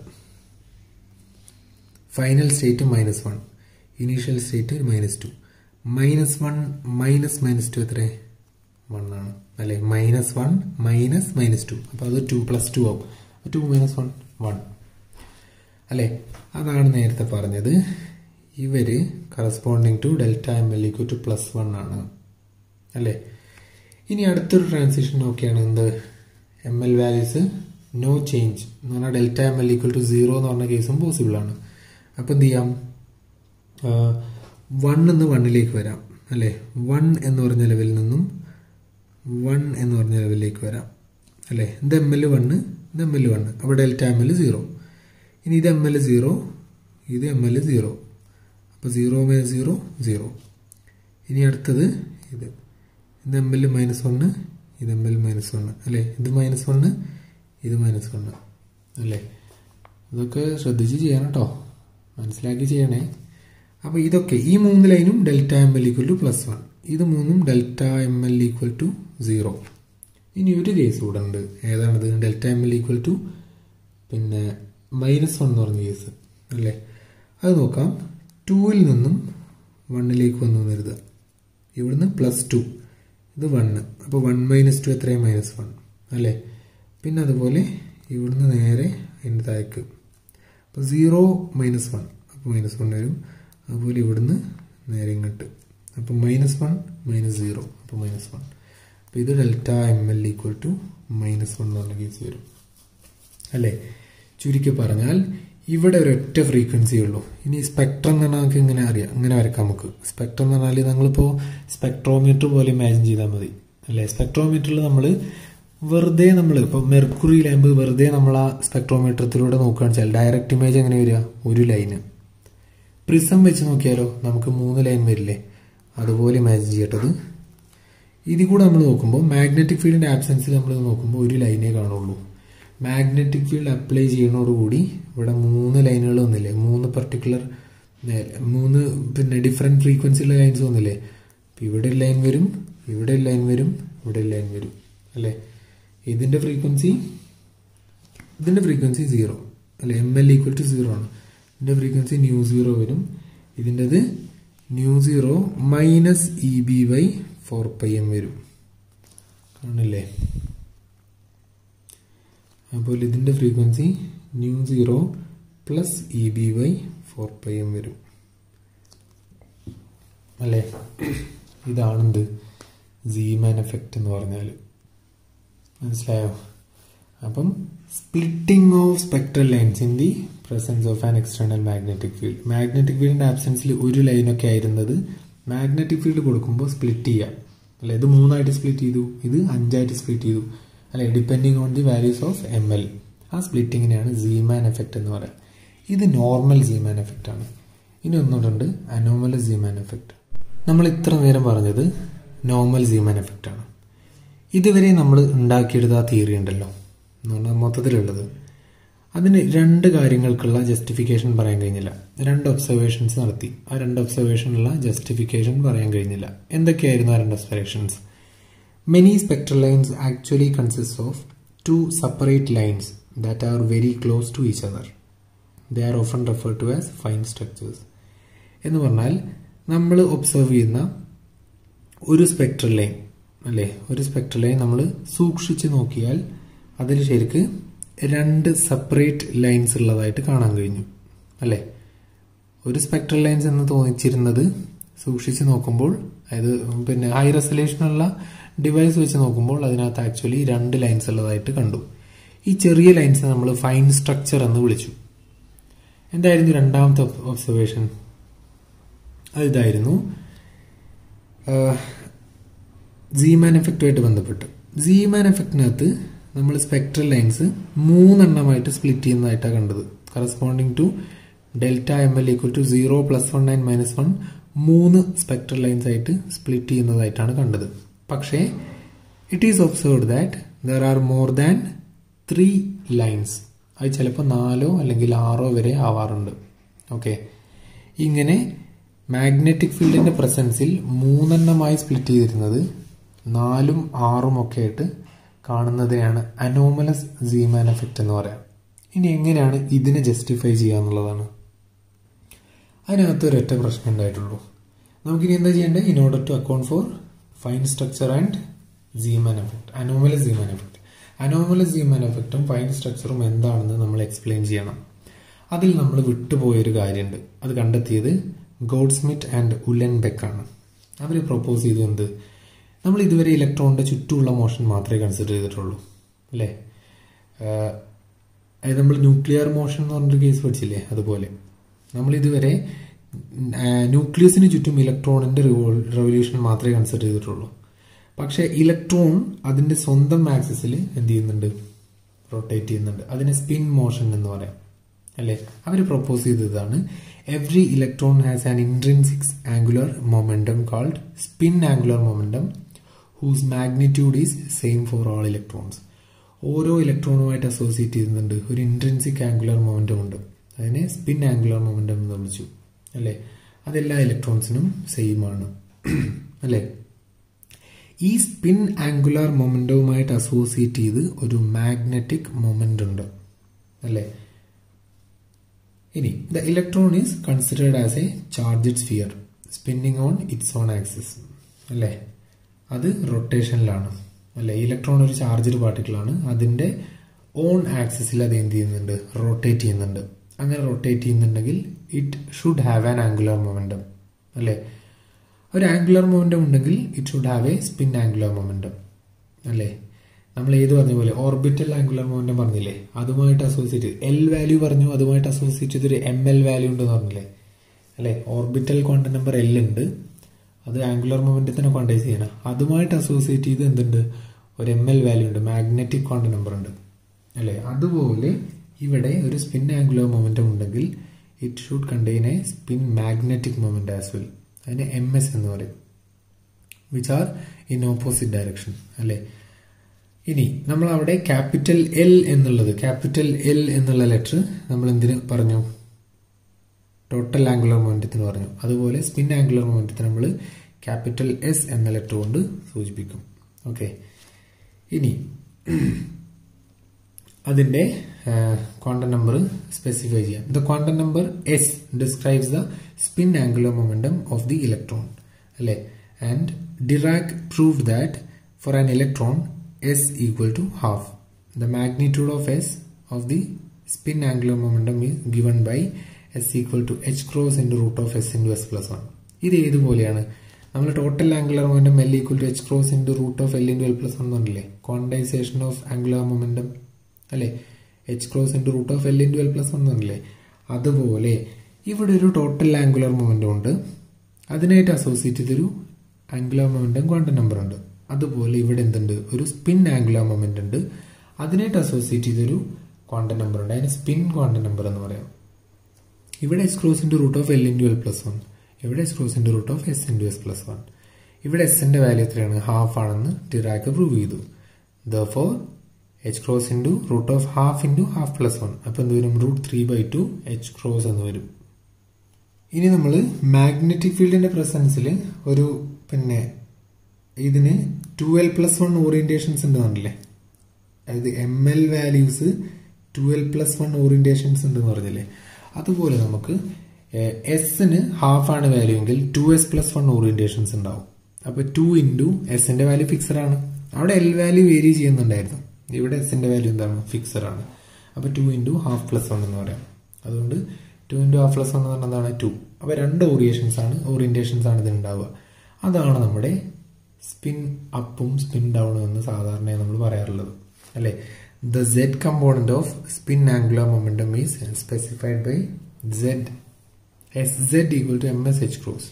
final state minus one initial state minus two minus one minus minus two എത്ര വൺ ആണ് അല്ലേ minus one minus minus two അപ്പോൾ അത് ടു പ്ലസ് ടു ആവും ടു മൈനസ് വൺ വൺ അല്ലേ അതാണ് നേരത്തെ പറഞ്ഞത് ഇവര് corresponding to delta M L equal to plus one ആണ് അല്ലേ ഇനി അടുത്തൊരു ട്രാൻസിഷൻ നോക്കിയാണ് എന്ത് M L values no change എന്ന് പറഞ്ഞാൽ delta M L equal to zero എന്ന് പറഞ്ഞ കേസും പോസിബിൾ ആണ് അപ്പോൾ എന്ത് ചെയ്യാം വൺ എന്ന് വണ്ണിലേക്ക് വരാം അല്ലേ വൺ എന്ന് പറഞ്ഞ ലെവലിൽ നിന്നും വൺ എന്ന് പറഞ്ഞ ലെവലിലേക്ക് വരാം അല്ലേ ഇത് എം എൽ വണ്ണ് ഇത് എം എൽ വണ്ണ് അപ്പോൾ ഡെൽറ്റ എം എൽ സീറോ ഇനി ഇത് എം എൽ സീറോ ഇത് എം എൽ സീറോ അപ്പോൾ സീറോ മൈനസ് സീറോ സീറോ ഇനി അടുത്തത് ഇത് ഇത് എം എൽ മൈനസ് വണ്ണ് ഇത് എം എൽ മൈനസ് വണ്ണ് അല്ലേ ഇത് മൈനസ് വണ്ണ് ഇത് മൈനസ് വണ്ണ് അല്ലേ ഇതൊക്കെ ശ്രദ്ധിച്ച് ചെയ്യണം കേട്ടോ മനസ്സിലാക്കി ചെയ്യണേ അപ്പോൾ ഇതൊക്കെ ഈ മൂന്ന് ലൈനും delta M L equal to plus one ഇത് മൂന്നും delta M L equal to zero ഇനി ഒരു കേസ് കൂടെ ഉണ്ട് ഏതാണിത് delta M L equal to പിന്നെ മൈനസ് വൺ എന്ന് പറഞ്ഞ കേസ് അല്ലേ അത് നോക്കാം ടൂവിൽ നിന്നും വണ്ണിലേക്ക് വന്നു കരുതുക ഇവിടുന്ന് പ്ലസ് ടു ഇത് വണ്ണ് അപ്പോൾ വൺ മൈനസ് ടു എത്രയും മൈനസ് വൺ അല്ലേ പിന്നെ അതുപോലെ ഇവിടുന്ന് നേരെ അതിൻ്റെ താഴേക്ക് അപ്പോൾ സീറോ മൈനസ് വൺ അപ്പോൾ മൈനസ് വൺ വരും അതുപോലെ ഇവിടുന്ന് നേരെ ഇങ്ങോട്ട് അപ്പോൾ മൈനസ് വൺ മൈനസ് സീറോ അപ്പോൾ മൈനസ് വൺ അപ്പോൾ ഇത് delta M L equal to minus one എന്ന് പറഞ്ഞ കേസ് വരും അല്ലേ ചുരുക്കി പറഞ്ഞാൽ ഇവിടെ ഒരൊറ്റ ഫ്രീക്വൻസി ഉള്ളൂ ഇനി സ്പെക്ട്രം എന്ന് പറഞ്ഞാൽ നമുക്ക് ഇങ്ങനെ അറിയാം ഇങ്ങനെ വരക്കാം നമുക്ക് സ്പെക്ട്രം എന്ന് പറഞ്ഞാൽ നമ്മളിപ്പോൾ സ്പെക്ട്രോമീറ്റർ പോലെ ഇമാജിൻ ചെയ്താൽ മതി അല്ലേ സ്പെക്ട്രോമീറ്ററിൽ നമ്മൾ വെറുതെ നമ്മൾ ഇപ്പോൾ മെർക്കുറി ലാമ്പ് വെറുതെ നമ്മൾ ആ സ്പെക്ട്രോമീറ്ററത്തിലൂടെ നോക്കുകയാണെന്ന് വെച്ചാൽ ഡയറക്റ്റ് ഇമേജ് എങ്ങനെ വരിക ഒരു ലൈന് പ്രിസം വെച്ച് നോക്കിയാലോ നമുക്ക് മൂന്ന് ലൈൻ വരില്ലേ അതുപോലെ ഇമാജിൻ ചെയ്യേണ്ടത് ഇതിൽ കൂടെ നമ്മൾ നോക്കുമ്പോൾ മാഗ്നറ്റിക് ഫീൽഡിന്റെ ആബ്സെൻസിൽ നമ്മൾ നോക്കുമ്പോൾ ഒരു ലൈനേ കാണുള്ളൂ മാഗ്നറ്റിക് ഫീൽഡ് അപ്ലൈ ചെയ്യുന്നതോടുകൂടി ഇവിടെ മൂന്ന് ലൈനുകൾ വന്നില്ലേ മൂന്ന് പർട്ടിക്കുലർ മൂന്ന് പിന്നെ ഡിഫറെൻറ്റ് ഫ്രീക്വൻസിയുള്ള ലൈൻസ് വന്നില്ലേ ഇവിടെ ഒരു ലൈൻ വരും ഇവിടെ ഒരു ലൈൻ വരും ഇവിടെ ഒരു ലൈൻ വരും അല്ലേ ഇതിന്റെ ഫ്രീക്വൻസി ഇതിന്റെ ഫ്രീക്വൻസി സീറോ അല്ലെ M L equal to zero ആണ് ഇതിന്റെ ഫ്രീക്വൻസി ന്യൂ സീറോ വരും ഇതിൻ്റെത് nu zero minus E B by four pi M വരും കാണില്ലേ അപ്പോൾ ഇതിന്റെ frequency nu zero plus E B by four pi M വരും അല്ലേ ഇതാണെന്ത് സീമാൻ എഫക്റ്റ് എന്ന് പറഞ്ഞാൽ മനസ്സിലായോ അപ്പം splitting of spectral lines in the presence of an external magnetic field magnetic ഫീൽഡിന്റെ ആബ്സെൻസിൽ ഒരു ലൈനൊക്കെ ആയിരുന്നത് മാഗ്നറ്റിക് ഫീൽഡ് കൊടുക്കുമ്പോൾ സ്പ്ലിറ്റ് ചെയ്യാം അല്ലെ ഇത് മൂന്നായിട്ട് സ്പ്ലിറ്റ് ചെയ്തു ഇത് അഞ്ചായിട്ട് സ്പ്ലിറ്റ് ചെയ്തു അല്ലെ depending on the values of M L ആ സ്പ്ലിറ്റിങ്ങിനെയാണ് സീമാൻ എഫക്റ്റ് എന്ന് പറയുന്നത് ഇത് നോർമൽ സീമാൻ എഫക്റ്റ് ആണ് ഇനി ഒന്നുകൂടെ അനോമൽ സീമാൻ എഫക്റ്റ് നമ്മൾ ഇത്ര നേരം പറഞ്ഞത് നോർമൽ സീമാൻ എഫക്റ്റ് ആണ് ഇതുവരെ നമ്മൾ ഉണ്ടാക്കിയെടുത്ത ആ തിയറി ഉണ്ടല്ലോ എന്ന് പറഞ്ഞാൽ മൊത്തത്തിലുള്ളത് അതിന് രണ്ട് കാര്യങ്ങൾക്കുള്ള ജസ്റ്റിഫിക്കേഷൻ പറയാൻ കഴിഞ്ഞില്ല രണ്ട് ഒബ്സർവേഷൻസ് നടത്തി ആ രണ്ട് ഒബ്സർവേഷനുള്ള ജസ്റ്റിഫിക്കേഷൻ പറയാൻ കഴിഞ്ഞില്ല എന്തൊക്കെയായിരുന്നു ആ രണ്ട് observations many spectral lines actually consist of two separate lines that are very close to each other they are often refer to as fine structures എന്ന് പറഞ്ഞാൽ നമ്മൾ ഒബ്സർവ് ചെയ്യുന്ന ഒരു സ്പെക്ട്രൽ ലൈൻ അല്ലേ ഒരു സ്പെക്ട്രൽ ലൈൻ നമ്മൾ സൂക്ഷിച്ച് നോക്കിയാൽ അതിൽ ശരിക്ക് രണ്ട് സെപ്പറേറ്റ് ലൈൻസ് ഉള്ളതായിട്ട് കാണാൻ കഴിഞ്ഞു അല്ലേ ഒരു സ്പെക്ട്രൽ ലൈൻസ് എന്ന് തോന്നിച്ചിരുന്നത് സൂക്ഷിച്ച് നോക്കുമ്പോൾ അതായത് പിന്നെ ഹൈ റെസൊല്യൂഷനുള്ള ഡിവൈസ് വെച്ച് നോക്കുമ്പോൾ അതിനകത്ത് ആക്ച്വലി രണ്ട് ലൈൻസ് ഉള്ളതായിട്ട് കണ്ടു ഈ ചെറിയ ലൈൻസ് നമ്മൾ ഫൈൻ സ്ട്രക്ചർ എന്ന് വിളിച്ചു എന്തായിരുന്നു രണ്ടാമത്തെ ഒബ്സർവേഷൻ അത് ഇതായിരുന്നു സീമാൻ എഫക്റ്റുമായിട്ട് ബന്ധപ്പെട്ട് സീമാൻ എഫക്റ്റിനകത്ത് നമ്മൾ സ്പെക്ട്രൽ ലൈൻസ് മൂന്നെണ്ണമായിട്ട് സ്പ്ലിറ്റ് ചെയ്യുന്നതായിട്ടാണ് കണ്ടത് corresponding to delta M L equal to zero plus one nine minus one മൂന്ന് സ്പെക്ട്രൽ ലൈൻസ് ആയിട്ട് സ്പ്ലിറ്റ് ചെയ്യുന്നതായിട്ടാണ് കണ്ടത് പക്ഷേ it is observed that there are more than three lines അത് ചിലപ്പോൾ നാലോ അല്ലെങ്കിൽ ആറോ വരെ ആവാറുണ്ട് ഓക്കെ ഇങ്ങനെ മാഗ്നറ്റിക് ഫീൽഡിന്റെ പ്രസൻസിൽ മൂന്നെണ്ണമായി സ്പ്ലിറ്റ് ചെയ്തിരുന്നത് നാലും ആറും ഒക്കെ ആയിട്ട് കാണുന്നതിനെയാണ് അനോമലസ് സീമാൻ എഫക്റ്റ് എന്ന് പറയാം ഇനി എങ്ങനെയാണ് ഇതിനെ ജസ്റ്റിഫൈ ചെയ്യുക എന്നുള്ളതാണ് അതിനകത്ത് ഒരൊറ്റ പ്രശ്നം ഉണ്ടായിട്ടുള്ളൂ നമുക്കിനി എന്താ ചെയ്യേണ്ടത് in order to account for fine structure and Zeeman effect anomalous Zeeman effect anomalous Zeeman എഫക്റ്റും ഫൈൻ സ്ട്രക്ചറും എന്താണെന്ന് നമ്മൾ എക്സ്പ്ലെയിൻ ചെയ്യണം അതിൽ നമ്മൾ വിട്ടുപോയൊരു കാര്യമുണ്ട് അത് കണ്ടെത്തിയത് ഗോഡ്സ്മിറ്റ് ആൻഡ് ഉലൻ ബെക്കാണ് അവർ പ്രൊപ്പോസ് ചെയ്തത് എന്ത് നമ്മൾ ഇതുവരെ ഇലക്ട്രോണിന്റെ ചുറ്റുമുള്ള മോഷൻ മാത്രമേ കൺസിഡർ ചെയ്തിട്ടുള്ളൂ അല്ലേ അതായത് നമ്മൾ ന്യൂക്ലിയർ മോഷൻ എന്ന് പറഞ്ഞൊരു കേസ് പഠിച്ചില്ലേ അതുപോലെ നമ്മൾ ഇതുവരെ ന്യൂക്ലിയസിന് ചുറ്റും ഇലക്ട്രോണിന്റെ റെവല്യൂഷൻ മാത്രമേ കൺസിഡർ ചെയ്തിട്ടുള്ളൂ പക്ഷെ ഇലക്ട്രോൺ അതിന്റെ സ്വന്തം ആക്സിസിൽ എന്ത് ചെയ്യുന്നുണ്ട് റൊട്ടേറ്റ് ചെയ്യുന്നുണ്ട് അതിനെ സ്പിൻ മോഷൻ എന്ന് പറയാം അല്ലേ അവർ പ്രൊപ്പോസ് ചെയ്തതാണ് every electron has an intrinsics angular momentum called spin angular momentum whose magnitude is same for all electrons ഓരോ ഇലക്ട്രോണുമായിട്ട് അസോസിയേറ്റ് ചെയ്യുന്നുണ്ട് ഒരു ഇൻട്രിൻസിക് ആംഗുലർ മൊമെന്റം ഉണ്ട് അതിനെ സ്പിൻ ആംഗുലർ മൊമെന്റം എന്ന് വിളിച്ചു അല്ലേ അതെല്ലാ ഇലക്ട്രോൺസിനും സെയിം ആണ് അല്ലേ ഈ സ്പിൻ ആംഗുലർ മൊമെന്റവുമായിട്ട് അസോസിയേറ്റ് ചെയ്ത് ഒരു മാഗ്നറ്റിക് മൊമെന്റ് ഉണ്ട് അല്ലേ ഇനി the electron is considered as A charged sphere spinning on its on axis അല്ലേ അത് റൊട്ടേഷനിലാണ് അല്ലെ ഇലക്ട്രോൺ ഒരു ചാർജഡ് പാർട്ടിക്കിളാണ് അതിന്റെ ഓൺ ആക്സിസിൽ അത് എന്ത് ചെയ്യുന്നുണ്ട് റൊട്ടേറ്റ് ചെയ്യുന്നുണ്ട് അങ്ങനെ റൊട്ടേറ്റ് ചെയ്യുന്നുണ്ടെങ്കിൽ it should have an angular momentum അല്ലേ ഒരു ആംഗുലർ മൊമെന്റം ഉണ്ടെങ്കിൽ it should have a spin angular momentum അല്ലേ നമ്മൾ ഏത് പറഞ്ഞ പോലെ ഓർബിറ്റൽ ആംഗുലർ മൊമെന്റം പറഞ്ഞില്ലേ അതുമായിട്ട് അസോസിയേറ്റ് എൽ വാല്യൂ പറഞ്ഞു അതുമായിട്ട് അസോസിയേറ്റ് ചെയ്തൊരു എം എൽ വാല്യൂ ഉണ്ടെന്ന് പറഞ്ഞില്ലേ അല്ലേ ഓർബിറ്റൽ ക്വാണ്ടം നമ്പർ എൽ ഉണ്ട് അത് ആംഗുലർ മൊമെന്റത്തിനെ ക്വാണ്ടൈസ് ചെയ്യണം അതുമായിട്ട് അസോസിയേറ്റ് ചെയ്ത് എന്തുണ്ട് ഒരു എം എൽ വാല്യൂ ഉണ്ട് മാഗ്നറ്റിക് ക്വാണ്ടം നമ്പർ ഉണ്ട് അല്ലേ അതുപോലെ ഇവിടെ ഒരു സ്പിൻ ആംഗുലർ മൊമെന്റം ഉണ്ടെങ്കിൽ it should contain a spin magnetic moment as well അതിന് എം എസ് എന്ന് പറയും which are in opposite direction അല്ലേ ഇനി നമ്മൾ അവിടെ ക്യാപിറ്റൽ എൽ എന്നുള്ളത് ക്യാപിറ്റൽ എൽ എന്നുള്ള ലെറ്റർ നമ്മൾ എന്തിന് പറഞ്ഞു ടോട്ടൽ ആംഗുലർ മൊമെന്റത്തിന് പറഞ്ഞു അതുപോലെ സ്പിൻ ആംഗുലർ മൊമെന്റത്തിന് നമ്മൾ ക്യാപിറ്റൽ എസ് എന്ന ലെറ്റർ കൊണ്ട് സൂചിപ്പിക്കും ഓക്കെ ഇനി അതിന്റെ ക്വാണ്ടം നമ്പർ സ്പെസിഫൈ ചെയ്യാം the quantum number S describes the spin angular momentum of the electron അല്ലെ and Dirac prove that for an electron S equal to half the magnitude of S of the spin angular momentum is given by S equal to H cross into root of S into S plus one ഇത് ഏതുപോലെയാണ് നമ്മൾ total angular momentum L equal to H cross into root of L into L plus one എന്നല്ലേ quantization of angular momentum അല്ലേ H cross into root of L into L plus one എന്നല്ലേ അതുപോലെ ഇവിടെ ഒരു total angular momentum ഉണ്ട് അതിനായിട്ട് associate ചെയ്തൊരു angular momentum quantum number ഉണ്ട് അതുപോലെ ഇവിടെ എന്തുണ്ട് ഒരു സ്പിൻ ആംഗുലർ മൊമെന്റ് ഉണ്ട് അതിനായിട്ട് അസോസിയേറ്റ് ചെയ്തൊരു ക്വാണ്ടം നമ്പർ ഉണ്ട് അതിന് സ്പിൻ ക്വാണ്ടം നമ്പർ എന്ന് പറയാം ഇവിടെ S cross into root of L into L plus one ഇവിടെ S cross into root of S into S plus one ഇവിടെ എസിന്റെ വാല്യൂ എത്രയാണ് ഹാഫ് ആണെന്ന് ഡിറാക്ക് പ്രൂവ് ചെയ്തു therefore h cross into root of half into half plus one അപ്പോൾ എന്ത് വരും root three by two H cross എന്ന് വരും ഇനി നമ്മൾ മാഗ്നറ്റിക് ഫീൽഡിന്റെ പ്രസൻസിൽ ഒരു പിന്നെ ഇതിന് two L plus one orientations ഉണ്ട് പറഞ്ഞില്ലേ അതായത് M L values two L plus one orientations ഉണ്ടെന്ന് പറഞ്ഞില്ലേ അതുപോലെ നമുക്ക് എസിന് ഹാഫ് ആണ് വാല്യൂ എങ്കിൽ two S plus one orientations ഉണ്ടാവും അപ്പൊ ടു ഇൻറ്റു എസിന്റെ വാല്യൂ ഫിക്സഡ് ആണ് അവിടെ എൽ വാല്യൂ വേരി ചെയ്യുന്നുണ്ടായിരുന്നു ഇവിടെ എസിന്റെ വാല്യൂ എന്താണ് ഫിക്സഡ് ആണ് അപ്പൊ two into half plus one എന്ന് പറയാം അതുകൊണ്ട് two into half plus one എന്ന് പറഞ്ഞാൽ എന്താണ് ടു അപ്പൊ രണ്ട് ഓറിയേഷൻസ് ആണ് ഓറിയന്റേഷൻസ് ആണ് ഇതിനുണ്ടാവുക അതാണ് നമ്മുടെ സ്പിൻ അപ്പും സ്പിൻ ഡൗണും എന്ന് സാധാരണയായി നമ്മൾ പറയാറുള്ളത് അല്ലെ the Z component of spin angular momentum is specified by Z S Z equal to M S h cross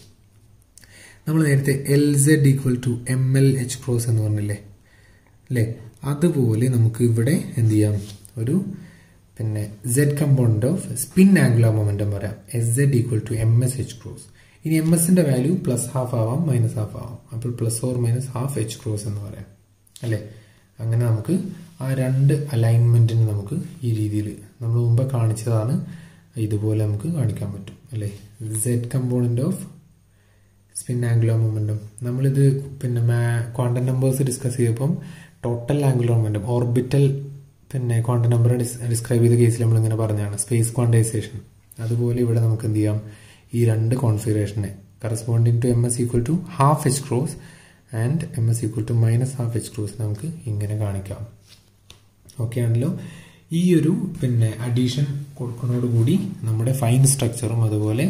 നമ്മൾ നേരത്തെ L Z equal to M L h cross എന്ന് പറഞ്ഞില്ലേ അല്ലേ അതുപോലെ നമുക്ക് ഇവിടെ എന്ത് ചെയ്യാം ഒരു പിന്നെ Z component of spin angular momentum പറയാം S Z equal to M S h cross ഇനി എം എസിന്റെ വാല്യൂ പ്ലസ് ഹാഫ് ആവാം മൈനസ് ഹാഫ് ആവാം അപ്പോൾ plus or minus half h cross എന്ന് പറയാം അല്ലേ അങ്ങനെ നമുക്ക് ആ രണ്ട് അലൈൻമെന്റിന് നമുക്ക് ഈ രീതിയിൽ നമ്മൾ മുമ്പ് കാണിച്ചതാണ് ഇതുപോലെ നമുക്ക് കാണിക്കാൻ പറ്റും അല്ലേ Z component of spin angular momentum നമ്മളിത് പിന്നെ ക്വാണ്ടം നമ്പേഴ്സ് ഡിസ്കസ് ചെയ്തപ്പം ടോട്ടൽ ആംഗുലർ മൊമെന്റം ഓർബിറ്റൽ പിന്നെ ക്വാണ്ടം നമ്പർ ഡിസ്ക്രൈബ് ചെയ്ത കേസിൽ നമ്മൾ ഇങ്ങനെ പറഞ്ഞാണ് സ്പേസ് ക്വാണ്ടൈസേഷൻ അതുപോലെ ഇവിടെ നമുക്ക് എന്ത് ചെയ്യാം ഈ രണ്ട് കോൺഫിഗറേഷനെ corresponding to M S equal to half h cross and M S equal to minus half h cross നമുക്ക് ഇങ്ങനെ കാണിക്കാം ഓക്കെ ആണല്ലോ ഈ ഒരു പിന്നെ അഡീഷൻ കൊടുക്കുന്നതോടുകൂടി നമ്മുടെ ഫൈൻ സ്ട്രക്ചറും അതുപോലെ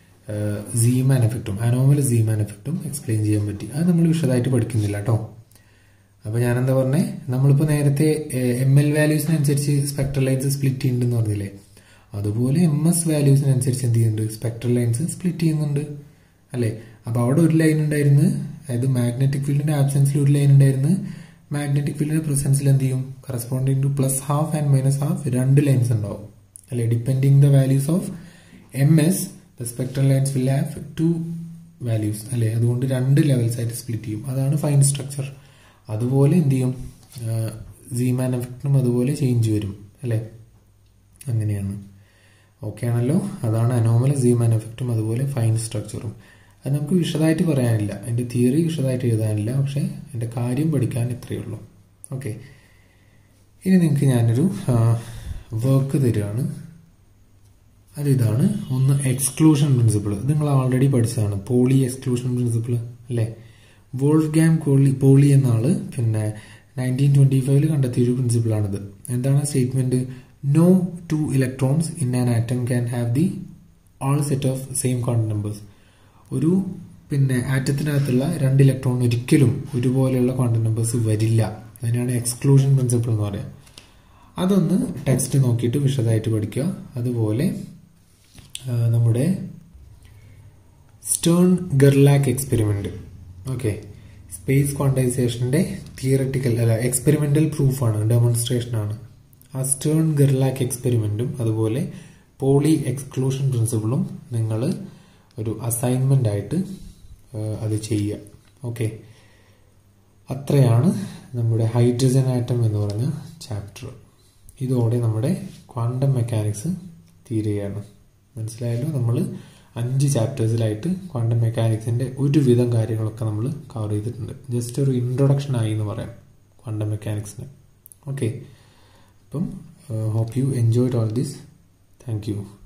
സീമാൻ എഫക്റ്റും അനോമൽ സീമാൻ എഫക്റ്റും എക്സ്പ്ലെയിൻ ചെയ്യാൻ പറ്റി അത് നമ്മൾ വിശദമായിട്ട് പഠിക്കുന്നില്ല കേട്ടോ അപ്പൊ ഞാനെന്താ പറഞ്ഞേ നമ്മളിപ്പോ നേരത്തെ എം എൽ വാല്യൂസിനനുസരിച്ച് സ്പെക്ട്രൽ ലൈൻസ് സ്പ്ലിറ്റ് ചെയ്യുന്നുണ്ടെന്ന് പറഞ്ഞില്ലേ അതുപോലെ എം എസ് വാല്യൂസിനനുസരിച്ച് എന്ത് ചെയ്യുന്നുണ്ട് സ്പെക്ട്രൽ ലൈൻസ് സ്പ്ലിറ്റ് ചെയ്യുന്നുണ്ട് അല്ലെ അപ്പൊ അവിടെ ഒരു ലൈൻ ഉണ്ടായിരുന്നു അതായത് മാഗ്നറ്റിക് ഫീൽഡിന്റെ ആബ്സെൻസിൽ ഒരു ലൈൻ ഉണ്ടായിരുന്നു മാഗ്നറ്റിക് ഫീൽഡിന്റെ പ്രസൻസിൽ എന്ത് ചെയ്യും corresponding to plus half and minus half രണ്ട് ലൈൻസ് ഉണ്ടാവും അല്ലെ depending the values of M S the spectral lines will have two values അല്ലെ അതുകൊണ്ട് രണ്ട് ലെവൽസ് ആയിട്ട് സ്പ്ലിറ്റ് ചെയ്യും അതാണ് ഫൈൻ സ്ട്രക്ചർ അതുപോലെ എന്ത് ചെയ്യും സീമാൻ എഫക്റ്റിനും അതുപോലെ ചേഞ്ച് വരും അല്ലെ അങ്ങനെയാണ് ഓക്കെ ആണല്ലോ അതാണ് അനോമൽ സീമാൻ എഫക്റ്റും അതുപോലെ ഫൈൻ സ്ട്രക്ചറും അത് നമുക്ക് വിശദമായിട്ട് പറയാനില്ല എൻ്റെ തിയറി വിശദമായിട്ട് എഴുതാനില്ല പക്ഷേ എൻ്റെ കാര്യം പഠിക്കാൻ ഇത്രയേ ഉള്ളൂ ഓക്കെ ഇനി നിങ്ങൾക്ക് ഞാനൊരു വർക്ക് തരികയാണ് അത് ഇതാണ് ഒന്ന് എക്സ്ക്ലൂഷൻ പ്രിൻസിപ്പിൾ നിങ്ങൾ ഓൾറെഡി പഠിച്ചതാണ് പോളി എക്സ്ക്ലൂഷൻ പ്രിൻസിപ്പിൾ അല്ലേ വോൾഫ് ഗാം കോളി പോളി എന്ന ആള് പിന്നെ നയൻറ്റീൻ ട്വന്റി ഫൈവില് കണ്ടെത്തിയ ഒരു പ്രിൻസിപ്പിളാണിത് എന്താണ് statement no two electrons in an atom can have the all set of same quantum numbers ഒരു പിന്നെ ആറ്റത്തിനകത്തുള്ള രണ്ട് ഇലക്ട്രോൺ ഒരിക്കലും ഒരുപോലെയുള്ള ക്വാണ്ടം നമ്പേഴ്സ് വരില്ല അതിനാണ് എക്സ്ക്ലൂഷൻ പ്രിൻസിപ്പിൾ എന്ന് പറയാം അതൊന്ന് ടെക്സ്റ്റ് നോക്കിയിട്ട് വിശദമായിട്ട് പഠിക്കുക അതുപോലെ നമ്മുടെ സ്റ്റേൺ ഗെർലാക്ക് എക്സ്പെരിമെന്റ് ഓക്കെ സ്പേസ് ക്വാണ്ടൈസേഷന്റെ തിയറട്ടിക്കൽ അല്ല എക്സ്പെരിമെന്റൽ പ്രൂഫാണ് ഡെമോൺസ്ട്രേഷൻ ആണ് ആ സ്റ്റേൺ ഗെർലാക്ക് എക്സ്പെരിമെന്റും അതുപോലെ പോളി എക്സ്ക്ലൂഷൻ പ്രിൻസിപ്പിളും നിങ്ങൾ ഒരു അസൈൻമെന്റ് ആയിട്ട് അത് ചെയ്യുക ഓക്കെ അത്രയാണ് നമ്മുടെ ഹൈഡ്രജൻ ആറ്റം എന്ന് പറഞ്ഞ ചാപ്റ്റർ ഇതോടെ നമ്മുടെ ക്വാണ്ടം മെക്കാനിക്സ് തീരുകയാണ് മനസ്സിലായല്ലോ നമ്മൾ അഞ്ച് ചാപ്റ്റേഴ്സിലായിട്ട് ക്വാണ്ടം മെക്കാനിക്സിന്റെ ഒരുവിധം കാര്യങ്ങളൊക്കെ നമ്മൾ കവർ ചെയ്തിട്ടുണ്ട് ജസ്റ്റ് ഒരു ഇൻട്രൊഡക്ഷൻ ആയി എന്ന് പറയാം ക്വാണ്ടം മെക്കാനിക്സിന് ഓക്കെ അപ്പം hope you enjoyed all this thank U